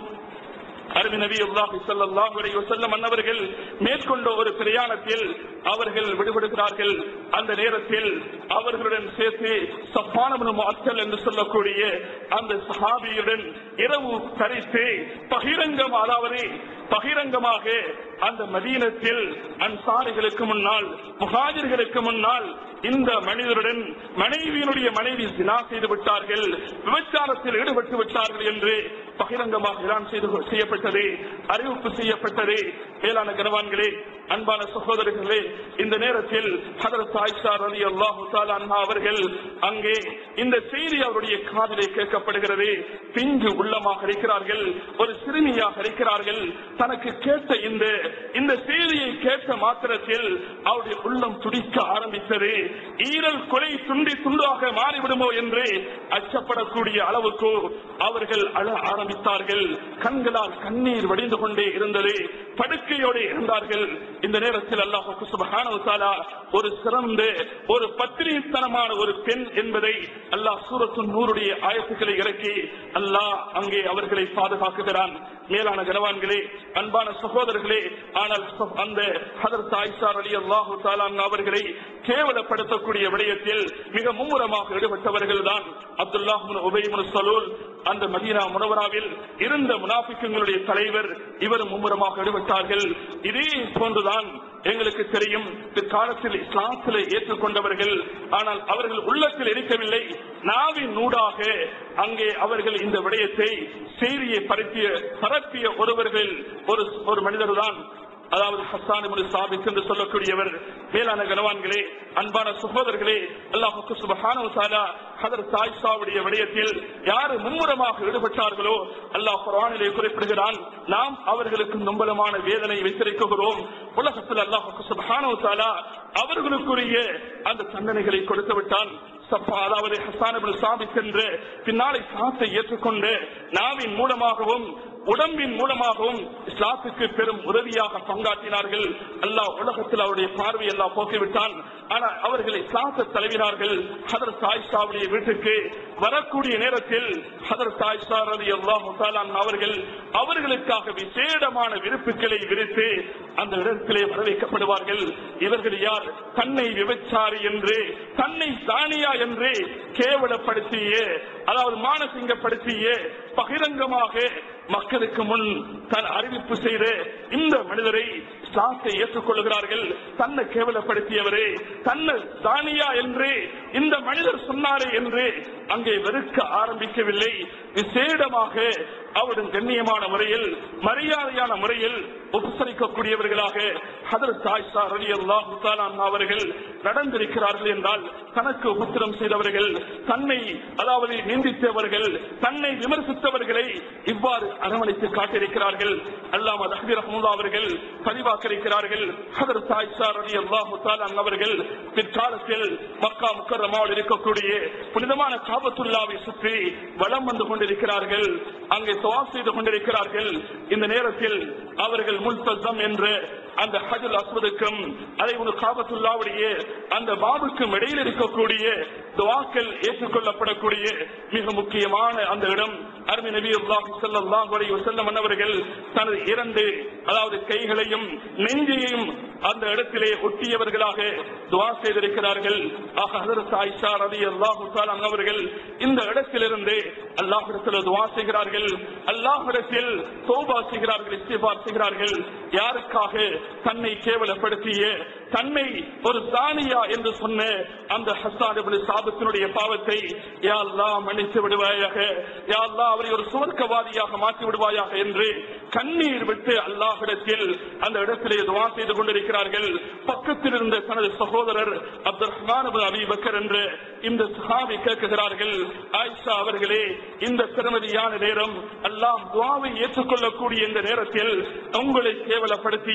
அருமை நபி அல்லாஹி ஸல்லல்லாஹு அலைஹி வஸல்லம் அன்னவர்கள் மேற்கொண்ட ஒரு பிரயாணத்தில் அவர்கள் விடுபடுகிறார்கள் அந்த நேரத்தில் அவர்களுடன் சேர்த்து சஃபான் இப்னு முஅத்தல் என்று சொல்லக்கூடிய அந்த சஹாபியுடன் இரவு தரித்து பகிரங்கம் அதாவது பகிரங்கமாக அந்த மதீனத்தில் அன்சாரிகளுக்கு முன்னால் முஹாஜிர்களுக்கு முன்னால் இந்த மனிதருடன் மனைவியினுடைய மனைவி சினா செய்து விட்டார்கள் விபச்சாரத்தில் ஈடுபட்டு விட்டார்கள் என்று பகிரங்கமாக இரான் செய்து செய்யப்பட்டது அறிவிப்பு செய்யப்பட்டது மேலான கனவான்களே அன்பான சகோதரர்களே இந்த நேரத்தில் ஹதரத் ஆயிஷா ரலி அல்லாஹு அன்ஹா அவர்கள் அங்கே இந்த செய்தி அவருடைய காதிலே கேட்கப்படுகிறது பிஞ்சு உள்ளமாக இருக்கிறார்கள் ஒரு சிறுமியாக இருக்கிறார்கள் தனக்கு கேட்ட இந்த இந்த செய்தியை கேட்ட மாத்திரத்தில் அவருடைய உள்ளம் துடிக்க ஆரம்பித்தது ஈரல் கொலை துண்டி துண்டாக மாறிவிடுமோ என்று அச்சப்படக்கூடிய அளவுக்கு அவர்கள் அழ ஆரம்பித்தார்கள் கண்களால் கண்ணீர் வடிந்து கொண்டே இருந்தது படுக்கையோடு இருந்தார்கள் இந்த நேரத்தில் அல்லாஹு சுபஹானஹு வ தஆலா ஒரு சிறந்த ஒரு பத்திரித்தனமான ஒரு பெண் என்பதை அல்லாஹ் சூரத்து நூறுடைய ஆயத்துக்களை இறக்கி அல்லாஹ் அங்கே அவர்களை பாதுகாக்குகிறான் மேலான கனவான்களே அன்பான சகோதரர்களே ஆனால் ச- அந்த ஹதரத் ஆயிஷா அலி அல்லாஹு தாலான் அவர்களை கேவலப்படுத்தக்கூடிய விடயத்தில் மிக மும்முரமாக ஈடுபட்டவர்கள் தான் அப்துல்லாஹ் உபைமுன் சலூல் அந்த மதீனா முனவராவில் இருந்த முனாபிக்கங்களுடைய தலைவர் இவர் மும்முரமாக ஈடுபட்டார்கள் இதே போன்றுதான் எங்களுக்கு தெரியும் பிற்காலத்தில் இஸ்லாத்தில் ஏற்றுக்கொண்டவர்கள் ஆனால் அவர்கள் உள்ளத்தில் இருக்கவில்லை நாவின் நூடாக அங்கே அவர்கள் இந்த விடயத்தை செய்தியை பரப்பிய பரப்பிய ஒருவர்கள் ஒரு ஒரு மனிதர் தான் அதாவது ஹஸ்ஸான் இப்னு சாபித் என்று சொல்லக்கூடியவர் மேலான கனவான்களே அன்பான சகோதரர்களே அல்லாஹ்வுக்கு சுப்ஹானஹு வ தஆலா ஹதரத் ஆயிஷாவுடைய விடயத்தில் யார் மும்முரமாக ஈடுபட்டார்களோ அல்லாஹ் குர்ஆனிலே குறிப்பிடுகிறான் நாம் அவர்களுக்கு நம்பலமான வேதனை வைத்திருக்கிறோம் உலகத்தில் அல்லாஹ்வுக்கு சுப்ஹானஹு வ தஆலா அவர்களுக்குரிய அந்த தண்டனைகளை கொடுத்து விட்டான் சஃபா அதாவது ஹஸ்ஸான் இப்னு சாபித் என்று பின்னாலே சாத்தை ஏற்றுக்கொண்டு நாவின் மூலமாகவும் உடம்பின் மூலமாகவும் இஸ்லாத்துக்கு பெரும் உதவியாக பங்காற்றினார்கள் அல்லாஹ் உலகத்தில் அவருடைய பார்வை எல்லாம் போக்கிவிட்டான் ஆனால் அவர்கள் இஸ்லாத்தை தழுவினார்கள் ஹதர் சாயிஷாவுடைய வீட்டுக்கு வரக்கூடிய நேரத்தில் ஹதர் சாயிஷா ரதி அல்லாஹ் அவர்கள் அவர்களுக்காக விசேடமான விருப்புகளை விரித்து அந்த இடத்திலே வரவேற்கப்படுவார்கள் இவர்கள் யார் தன்னை விபச்சாரி என்று தன்னை தானியா என்று கேவலப்படுத்திய அதாவது மானசிங்கப்படுத்திய பகிரங்கமாக மக்களுக்கு முன் தன் அறிவிப்பு செய்த இந்த மனிதரை இஸ்லாத்தை ஏற்றுக்கொள்கிறார்கள் தன்னை கேவலப்படுத்தியவரே தன்னை தானியா என்று இந்த மனிதர் சொன்னாரே என்று அங்கே வெறுக்க ஆரம்பிக்கவில்லை விசேடமாக அவருடன் கண்ணியமான முறையில் மரியாதையான முறையில் உபசரிக்கக்கூடியவர்களாக ஹதரத் ஆயிஷா ரலியல்லாஹு தஆலா அன்ஹா அவர்கள் நடந்திருக்கிறார்கள் என்றால் தனக்கு உபத்திரம் செய்தவர்கள் தன்னை அதாவது நிந்தித்தவர்கள் தன்னை விமர்சித்தவர்களை இவ்வாறு அரவணைத்து காட்டியிருக்கிறார்கள் அல்லாம தஹபி ரஹ்முல்லா அவர்கள் பதிவாக்கியிருக்கிறார்கள் ஹதரத் ஆயிஷா ரலியல்லாஹு தஆலா அன்ஹா அவர்கள் பிற்காலத்தில் மக்கா முக்கரமாவில் இருக்கக்கூடிய புனிதமான காபத்துல்லாவை சுற்றி வலம் வந்து கொண்டிருக்கிறார்கள் அங்கே தவாப் செய்து கொண்டிருக்கிறார்கள் இந்த நேரத்தில் அவர்கள் முல்தசம் என்று அந்த ஹஜல் அஸ்வதுக்கும் அதை ஒரு காபத்துல்லாவுடைய அந்த பாபுக்கும் இடையில் இருக்கக்கூடிய துவாக்கள் ஏற்றுக்கொள்ளப்படக்கூடிய மிக முக்கியமான அந்த இடம் அருமை நபி அல்லாஹ் ஸல்லல்லாஹு அலைஹி வஸல்லம் அவர்கள் தனது இரண்டு அதாவது கைகளையும் நெஞ்சையும் அந்த இடத்திலே ஒட்டியவர்களாக துவா செய்திருக்கிறார்கள் ஆக ஹஜரத் ஆயிஷா ரலியல்லாஹு தஆலா அவர்கள் இந்த இடத்திலிருந்து அல்லாஹ்விடத்தில் துவா செய்கிறார்கள் அல்லாஹ்விடத்தில் தௌபா செய்கிறார்கள் இஸ்திஃபார் செய்கிறார்கள் யாருக்காக தன்னை கேவலப்படுத்திய தன்னை ஒரு தானியா என்று சொன்ன அந்த ஹஸ்ஸான் இப்னு சாபித்தினுடைய பாவத்தை யா அல்லாஹ் மன்னித்து விடுவாயாக யா அல்லாஹ் அவரை ஒரு சுவர்க்கவாதியாக மாற்றி விடுவாயாக என்று கண்ணீர் விட்டு அல்லாஹ்விடத்தில் அந்த இடத்திலே துவா செய்து கொண்டிருக்கிறார்கள் பக்கத்தில் இருந்த தனது சகோதரர் Abdul Rahman ibn Abi Bakr என்று இந்த சஹாபி கேட்கிறார்கள் ஆயிஷா அவர்களே இந்த பெருமதியான நேரம் அல்லாஹ் துவாவை ஏற்றுக்கொள்ளக்கூடிய இந்த நேரத்தில் உங்களை கேவலப்படுத்திய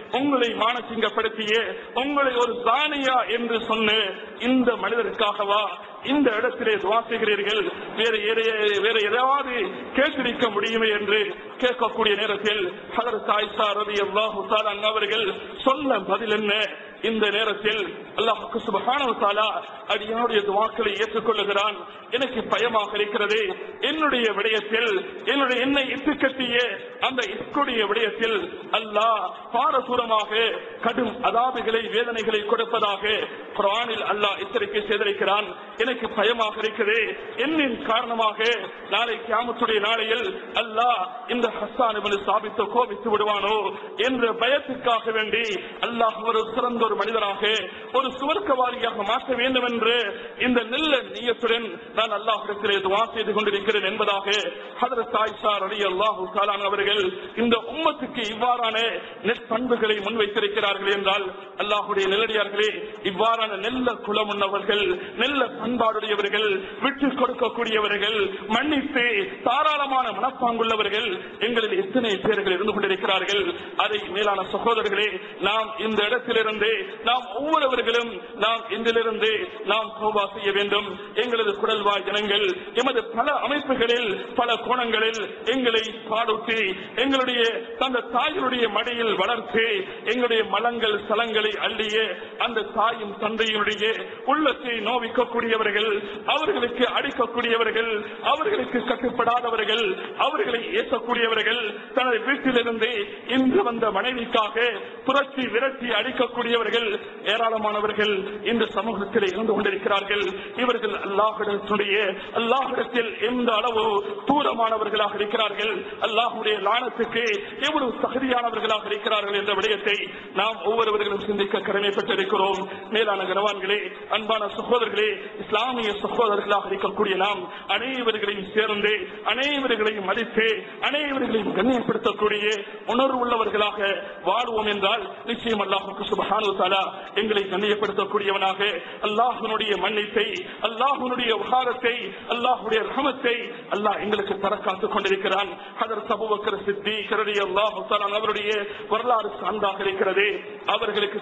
உங்களை மானசிங்கப்படுத்திய உங்களை ஒரு சானியா என்று சொன்ன இந்த மனிதருக்காகவா இந்த இடத்திலே துவா செய்கிறீர்கள் வேற எதை- வேற ஏதாவது கேட்டிருக்க முடியுமே என்று கேட்கக்கூடிய நேரத்தில் ஹலர் தாய்சா ரவி அல்லாஹு அவர்கள் சொன்ன பதில் என்ன இந்த நேரத்தில் அல்லாஹுக்கு சுபஹானஹு தஆலா அடியானுடைய துவாக்களை ஏற்றுக்கொள்ளுகிறான் எனக்கு பயமாக இருக்கிறது என்னுடைய விடயத்தில் என்னுடைய என்னை இட்டு கட்டிய அந்த இஸ்குடைய விடயத்தில் அல்லாஹ் பாரசூரமாக கடும் அதாபுகளை வேதனைகளை கொடுப்பதாக குர்ஆனில் அல்லாஹ் எச்சரிக்கை செய்திருக்கிறான் எனக்கு பயமாக இருக்கிறது என்னின் காரணமாக நாளை கியாமத்துடைய நாளையில் அல்லாஹ் இந்த ஹஸ்ஸான் இப்னு சாபித்தை கோபித்து விடுவானோ என்ற பயத்துக்காக வேண்டி அல்லாஹ் ஒரு சிறந்த ஒரு மனிதராக ஒரு சுவர்க்கவாதியாக மாற்ற வேண்டும் என்று இந்த நெல்ல நீயத்துடன் நான் அல்லாஹிடத்திலே துவா செய்து கொண்டிருக்கிறேன் என்பதாக ஹதரத் ஆயிஷா ரலி அல்லாஹு தாலான் அவர்கள் இந்த உம்மத்துக்கு இவ்வாறான நெற்பண்புகளை முன்வைத்திருக்கிறார்கள் என்றால் அல்லாஹுடைய நெல்லடியார்களே இவ்வாறான நெல்ல குலம் உள்ளவர்கள் நெல்ல பண்பாடுடையவர்கள் விட்டு கொடுக்கக்கூடியவர்கள் மன்னித்து தாராளமான மனப்பாங்குள்ளவர்கள் எங்களில் எத்தனை பேர்கள் இருந்து கொண்டிருக்கிறார்கள் அதை மேலான சகோதரர்களே நாம் இந்த இடத்திலிருந்து நாம் ஒவ்வொருவர்களும் நாம் இன்றிலிருந்து நாம் தௌபா செய்ய வேண்டும் எங்களது குடல்வாய் ஜனங்கள் எமது பல அமைப்புகளில் பல கோணங்களில் எங்களை பாடூட்டி எங்களுடைய அந்த தாயினுடைய மடியில் வளர்த்து எங்களுடைய மலங்கள் சலங்களை அள்ளிய அந்த தாயும் தந்தையினுடைய உள்ளத்தை நோவிக்கக்கூடியவர்கள் அவர்களுக்கு அடிக்கக்கூடியவர்கள் அவர்களுக்கு கட்டுப்படாதவர்கள் அவர்களை ஏற்கக்கூடியவர்கள் தனது வீட்டிலிருந்து இன்று வந்த மனைவிக்காக புரட்சி விரட்டி அடிக்கக்கூடியவர்கள் ஏராளமானவர்கள் இந்த சமூகத்தில் இருந்து கொண்டிருக்கிறார்கள் இவர்கள் அல்லாஹிடத்துடைய அல்லாஹிடத்தில் எந்த அளவு தூரமானவர்களாக இருக்கிறார்கள் அல்லாஹுடைய லானத்துக்கு எவ்வளவு தகுதியானவர்களாக இருக்கிறார்கள் என்ற விடயத்தை நாம் ஒவ்வொருவர்களும் சிந்திக்க கடமைப்பட்டிருக்கிறோம் மேலான கனவான்களே அன்பான சகோதரர்களே இஸ்லாமிய சகோதரர்களாக இருக்கக்கூடிய நாம் அனைவர்களையும் சேர்ந்து அனைவர்களையும் மதித்து அனைவர்களையும் கண்ணியப்படுத்தக்கூடிய உணர்வு உள்ளவர்களாக வாழ்வோம் என்றால் நிச்சயம் அல்லாஹுக்கு சுபஹானு தாலா எங்களை கண்ணியப்படுத்தக்கூடியவனாக அல்லாஹுனுடைய மன்னிப்பை அல்லாஹுனுடைய உகாரத்தை அல்லாஹுடைய ரஹமத்தை அல்லாஹ் எங்களுக்கு தர காத்துக் கொண்டிருக்கிறான் ஹதர் சபுபக்கர் சித்தி கரடி அல்லாஹ் அவருடைய வரலாறு சார்ந்தாக இருக்கிறது அவர்களுக்கு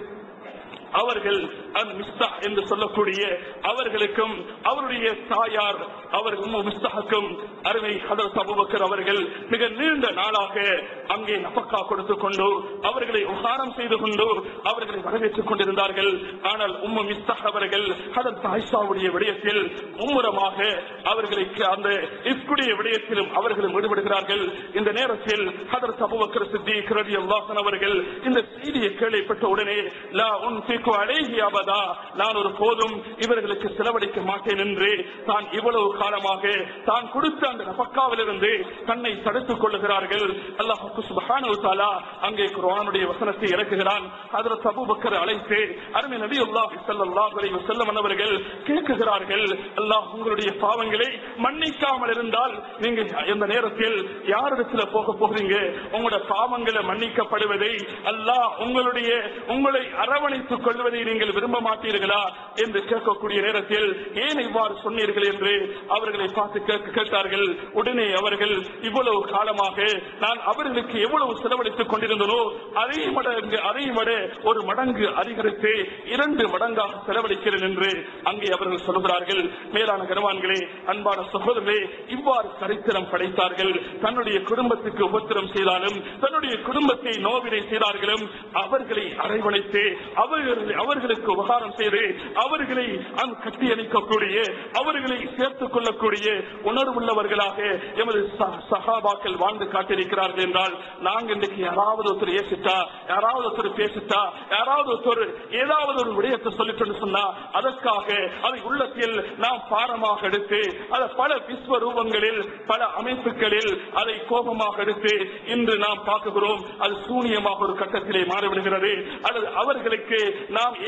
அவர்கள் அன் மிஸ்தா என்று சொல்லக்கூடிய அவர்களுக்கும் அவருடைய தாயார் அவர் உம்மு மிஸ்தாக்கும் அருமை ஹதரத் அபூபக்கர் அவர்கள் மிக நீண்ட நாளாக அங்கே நபக்கா கொடுத்துக் கொண்டு அவர்களை உகாரம் செய்து கொண்டு அவர்களை வரவேற்றுக் கொண்டிருந்தார்கள் ஆனால் உம்மு மிஸ்தா அவர்கள் ஹதரத் ஆயிஷாவுடைய விடயத்தில் மும்முரமாக அவர்களுக்கு அந்த இஸ்குடைய விடயத்திலும் அவர்களும் ஈடுபடுகிறார்கள் இந்த நேரத்தில் ஹதரத் அபூபக்கர் சித்திக் ரலியல்லாஹு அவர்கள் இந்த செய்தியை கேள்விப்பட்ட உடனே லா உன் அலைஹி அபதா நான் ஒரு போதும் இவர்களுக்கு செலவழிக்க மாட்டேன் என்று தான் இவ்வளவு காலமாக தான் கொடுத்த அந்த நபக்காவிலிருந்து தன்னை தடுத்துக் கொள்ளுகிறார்கள் அல்லாஹு சுபஹானஹு தஆலா அங்கே குர்ஆனுடைய வசனத்தை இறக்குகிறான் ஹஜ்ரத் அபூபக்கர் அழைத்து அருமை நபி அல்லாஹ் ஸல்லல்லாஹு அலைஹி வஸல்லம் அவர்கள் கேட்குகிறார்கள் அல்லாஹ் உங்களுடைய பாவங்களை மன்னிக்காமல் இருந்தால் நீங்க இந்த நேரத்தில் யாரிடத்துல போக போகிறீங்க உங்களோட பாவங்களை மன்னிக்கப்படுவதை அல்லாஹ் உங்களுடைய உங்களை அரவணைத்துக் கொள்வதை நீங்கள் விரும்ப மாட்டீர்களா என்று கேட்கக்கூடிய நேரத்தில் ஏன் இவ்வாறு சொன்னீர்கள் என்று அவர்களை பார்த்து கேட்க- கேட்டார்கள் உடனே அவர்கள் இவ்வளவு காலமாக நான் அவர்களுக்கு எவ்வளவு செலவழித்துக் கொண்டிருந்தனோ அதை மடங்கு அதை விட ஒரு மடங்கு அதிகரித்து இரண்டு மடங்காக செலவழிக்கிறேன் என்று அங்கே அவர்கள் சொல்கிறார்கள் மேலான கனவான்களே அன்பான சகோதரர்களே இவ்வாறு சரித்திரம் படைத்தார்கள் தன்னுடைய குடும்பத்துக்கு உபத்திரம் செய்தாலும் தன்னுடைய குடும்பத்தை நோவினை செய்தார்களும் அவர்களை அரவணைத்து அவர்கள் அவர்களுக்கு உபகாரம் செய்து அவர்களை அங்கு கட்டி அளிக்கக்கூடிய அவர்களை சேர்த்துக் கொள்ளக்கூடிய உணர்வுள்ளவர்களாக எமது ச- சகாபாக்கள் வாழ்ந்து காட்டியிருக்கிறார்கள் என்றால் நாங்கள் இன்றைக்கு யாராவது ஒருத்தர் ஏசிட்டா யாராவது ஒருத்தர் பேசிட்டா யாராவது ஒருத்தர் ஏதாவது ஒரு விடயத்தை சொல்லிட்டு சொன்னா அதற்காக அதை உள்ளத்தில் நாம் பாரமாக எடுத்து அதை பல விஸ்வரூபங்களில் பல அமைப்புகளில் அதை கோபமாக எடுத்து இன்று நாம் பார்க்குகிறோம் அது சூனியமாக ஒரு கட்டத்திலே மாறிவிடுகிறது அல்லது அவர்களுக்கு நாம் ஏதாவது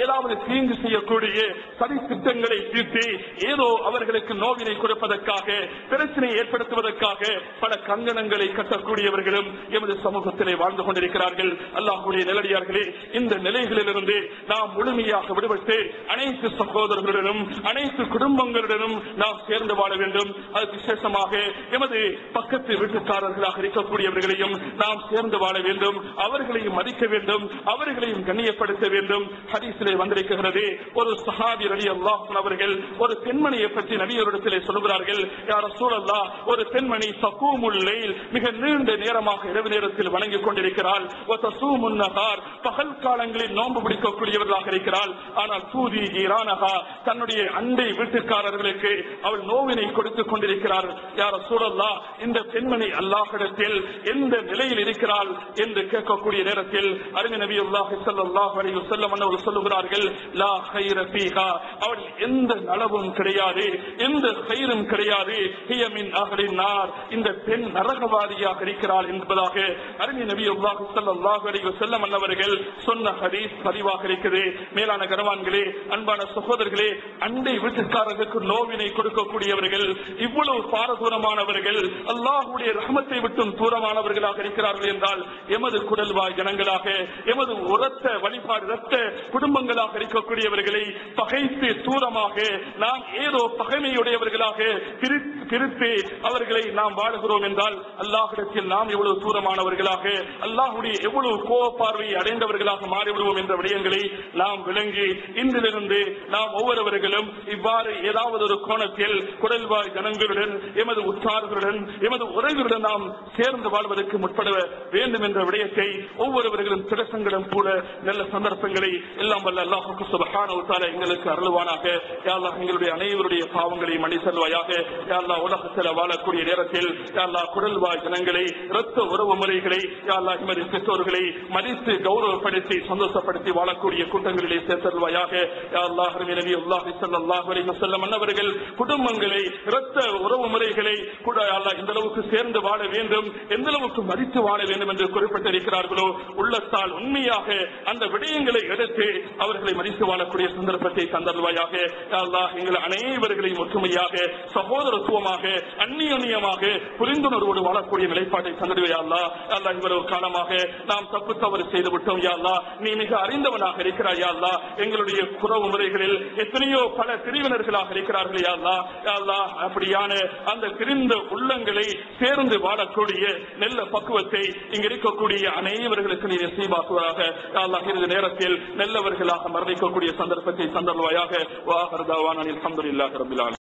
தீங்கு செய்யக்கூடிய சதி திட்டங்களை தீர்த்து ஏதோ அவர்களுக்கு நோவினை கொடுப்பதற்காக பிரச்சனையை ஏற்படுத்துவதற்காக பல கங்கணங்களை கட்டக்கூடியவர்களும் எமது சமூகத்திலே வாழ்ந்து கொண்டிருக்கிறார்கள் அல்லாஹுடைய நிலடியார்களே இந்த நிலைகளிலிருந்து நாம் முழுமையாக விடுபட்டு அனைத்து சகோதரர்களுடனும் அனைத்து குடும்பங்களுடனும் நாம் சேர்ந்து வாழ வேண்டும் அது விசேஷமாக எமது பக்கத்து வீட்டுக்காரர்களாக இருக்கக்கூடியவர்களையும் நாம் சேர்ந்து வாழ வேண்டும் அவர்களையும் மதிக்க வேண்டும் அவர்களையும் கண்ணியப்படுத்த வேண்டும் ஹதீஸிலே வந்திருக்கிறது ஒரு சஹாபி ரலி அல்லாஹ் அவர்கள் ஒரு பெண்மணியை பற்றி நபியரிடத்திலே சொல்கிறார்கள் யார் சூழல்லா ஒரு பெண்மணி சகூமுல் லைல் மிக நீண்ட நேரமாக இரவு நேரத்தில் வணங்கிக் கொண்டிருக்கிறாள் ஒத்தசூமுன் நகார் பகல் காலங்களில் நோன்பு பிடிக்கக்கூடியவர்களாக இருக்கிறாள் ஆனால் சூதி ஈரானகா தன்னுடைய அண்டை வீட்டுக்காரர்களுக்கு அவள் நோவினை கொடுத்துக் கொண்டிருக்கிறார் யார் சூழல்லா இந்த பெண்மணி அல்லாஹிடத்தில் எந்த நிலையில் இருக்கிறாள் என்று கேட்கக்கூடிய நேரத்தில் அருமை நபி அல்லாஹி ஸல்லல்லாஹு அலைஹி வஸல்லம் அவர்கள் சொல்லுகிறார்கள் லா கைர ஃபீஹா அவள் எந்த நலவும் கிடையாது எந்த கயிறும் கிடையாது ஹிய மின் அஹ்லின் நார் இந்த பெண் நரகவாதியாக இருக்கிறாள் என்பதாக அருமை நபி அல்லாஹி ஸல்லல்லாஹு அலைஹி வஸல்லம் அவர்கள் சொன்ன ஹதீஸ் பதிவாக இருக்குது மேலான கனவான்களே அன்பான சகோதரர்களே அண்டை வீட்டுக்காரர்களுக்கு நோவினை கொடுக்கக்கூடியவர்கள் இவ்வளவு பாரதூரமானவர்கள் அல்லாஹுடைய ரஹமத்தை விட்டும் தூரமானவர்களாக இருக்கிறார்கள் என்றால் எமது குடல்வாய் ஜனங்களாக எமது உரத்த வழிபாடு ரத்த குடும்பங்களாக இருக்கக்கூடியவர்களை பகைத்து தூரமாக நாம் ஏதோ பகைமையுடையவர்களாக பிரி- பிரித்து அவர்களை நாம் வாழுகிறோம் என்றால் அல்லாஹிடத்தில் நாம் எவ்வளவு தூரமானவர்களாக அல்லாஹுடைய எவ்வளவு கோப பார்வையை அடைந்தவர்களாக மாறிவிடுவோம் என்ற விடயங்களை நாம் விளங்கி இன்றிலிருந்து நாம் ஒவ்வொருவர்களும் இவ்வாறு ஏதாவது ஒரு கோணத்தில் குடல்வாய் ஜனங்களுடன் எமது உற்றார்களுடன் எமது உறவுகளுடன் நாம் சேர்ந்து வாழ்வதற்கு முற்பட வேண்டும் என்ற விடயத்தை ஒவ்வொருவர்களும் திடசங்களும் கூட நல்ல சந்தர்ப்பங்களை எல்லாம் வல்ல அல்லாஹுக்கு சுபஹானஹு வ தஆலா எங்களுக்கு அருள்வானாக யா அல்லாஹ் எங்களுடைய அனைவருடைய பாவங்களை மன்னி செல்வாயாக யா அல்லாஹ் உலகத்தில் வாழக்கூடிய நேரத்தில் யா அல்லாஹ் குடல்வாய் ஜனங்களை இரத்த உறவு முறைகளை யா அல்லாஹ் எமது பெற்றோர்களை மதித்து கௌரவப்படுத்தி சந்தோஷப்படுத்தி வாழக்கூடிய கூட்டங்களிலே சேர்த்தல்வாயாக யா அல்லாஹ் அருமை நபி அல்லாஹ் ஸல்லல்லாஹு அலைஹி வஸல்லம் அன்னவர்கள் குடும்பங்களை இரத்த உறவு முறைகளை கூட யா அல்லாஹ் இந்த அளவுக்கு சேர்ந்து வாழ வேண்டும் எந்த அளவுக்கு மதித்து வாழ வேண்டும் என்று குறிப்பிட்டிருக்கிறார்களோ உள்ளத்தால் உண்மையாக அந்த விடயங்களை எடுத்து அவர்களை மதித்து வாழக்கூடிய சந்தர்ப்பத்தை தந்தருவாயாக யா அல்லாஹ் எங்கள் அனைவர்களையும் ஒற்றுமையாக சகோதரத்துவமாக அந்நியமாக புரிந்துணர்வோடு வாழக்கூடிய நிலைப்பாட்டை தந்துடுவையா அல்லா யா அல்லாஹ் இவ்வளவு காலமாக நாம் தப்பு தவறு செய்து விட்டோம் யா அல்லாஹ் நீ மிக அறிந்தவனாக இருக்கிறாய் யா அல்லாஹ் எங்களுடைய குறவு முறைகளில் எத்தனையோ பல பிரிவினர்களாக இருக்கிறார்கள் யா அல்லாஹ் யா அல்லாஹ் அப்படியான அந்த பிரிந்த உள்ளங்களை சேர்ந்து வாழக்கூடிய நல்ல பக்குவத்தை இங்க இருக்கக்கூடிய அனைவர்களுக்கு நீ நசீபாக்குவதாக யா அல்லாஹ் இறுதி நேரத்தில் நல்லவர்களாக மரணிக்கக்கூடிய சந்தர்ப்பத்தை தந்தல்வாயாக வாஹர்தாவான அல்ஹம்துலில்லாஹி ரப்பில் ஆலமீன்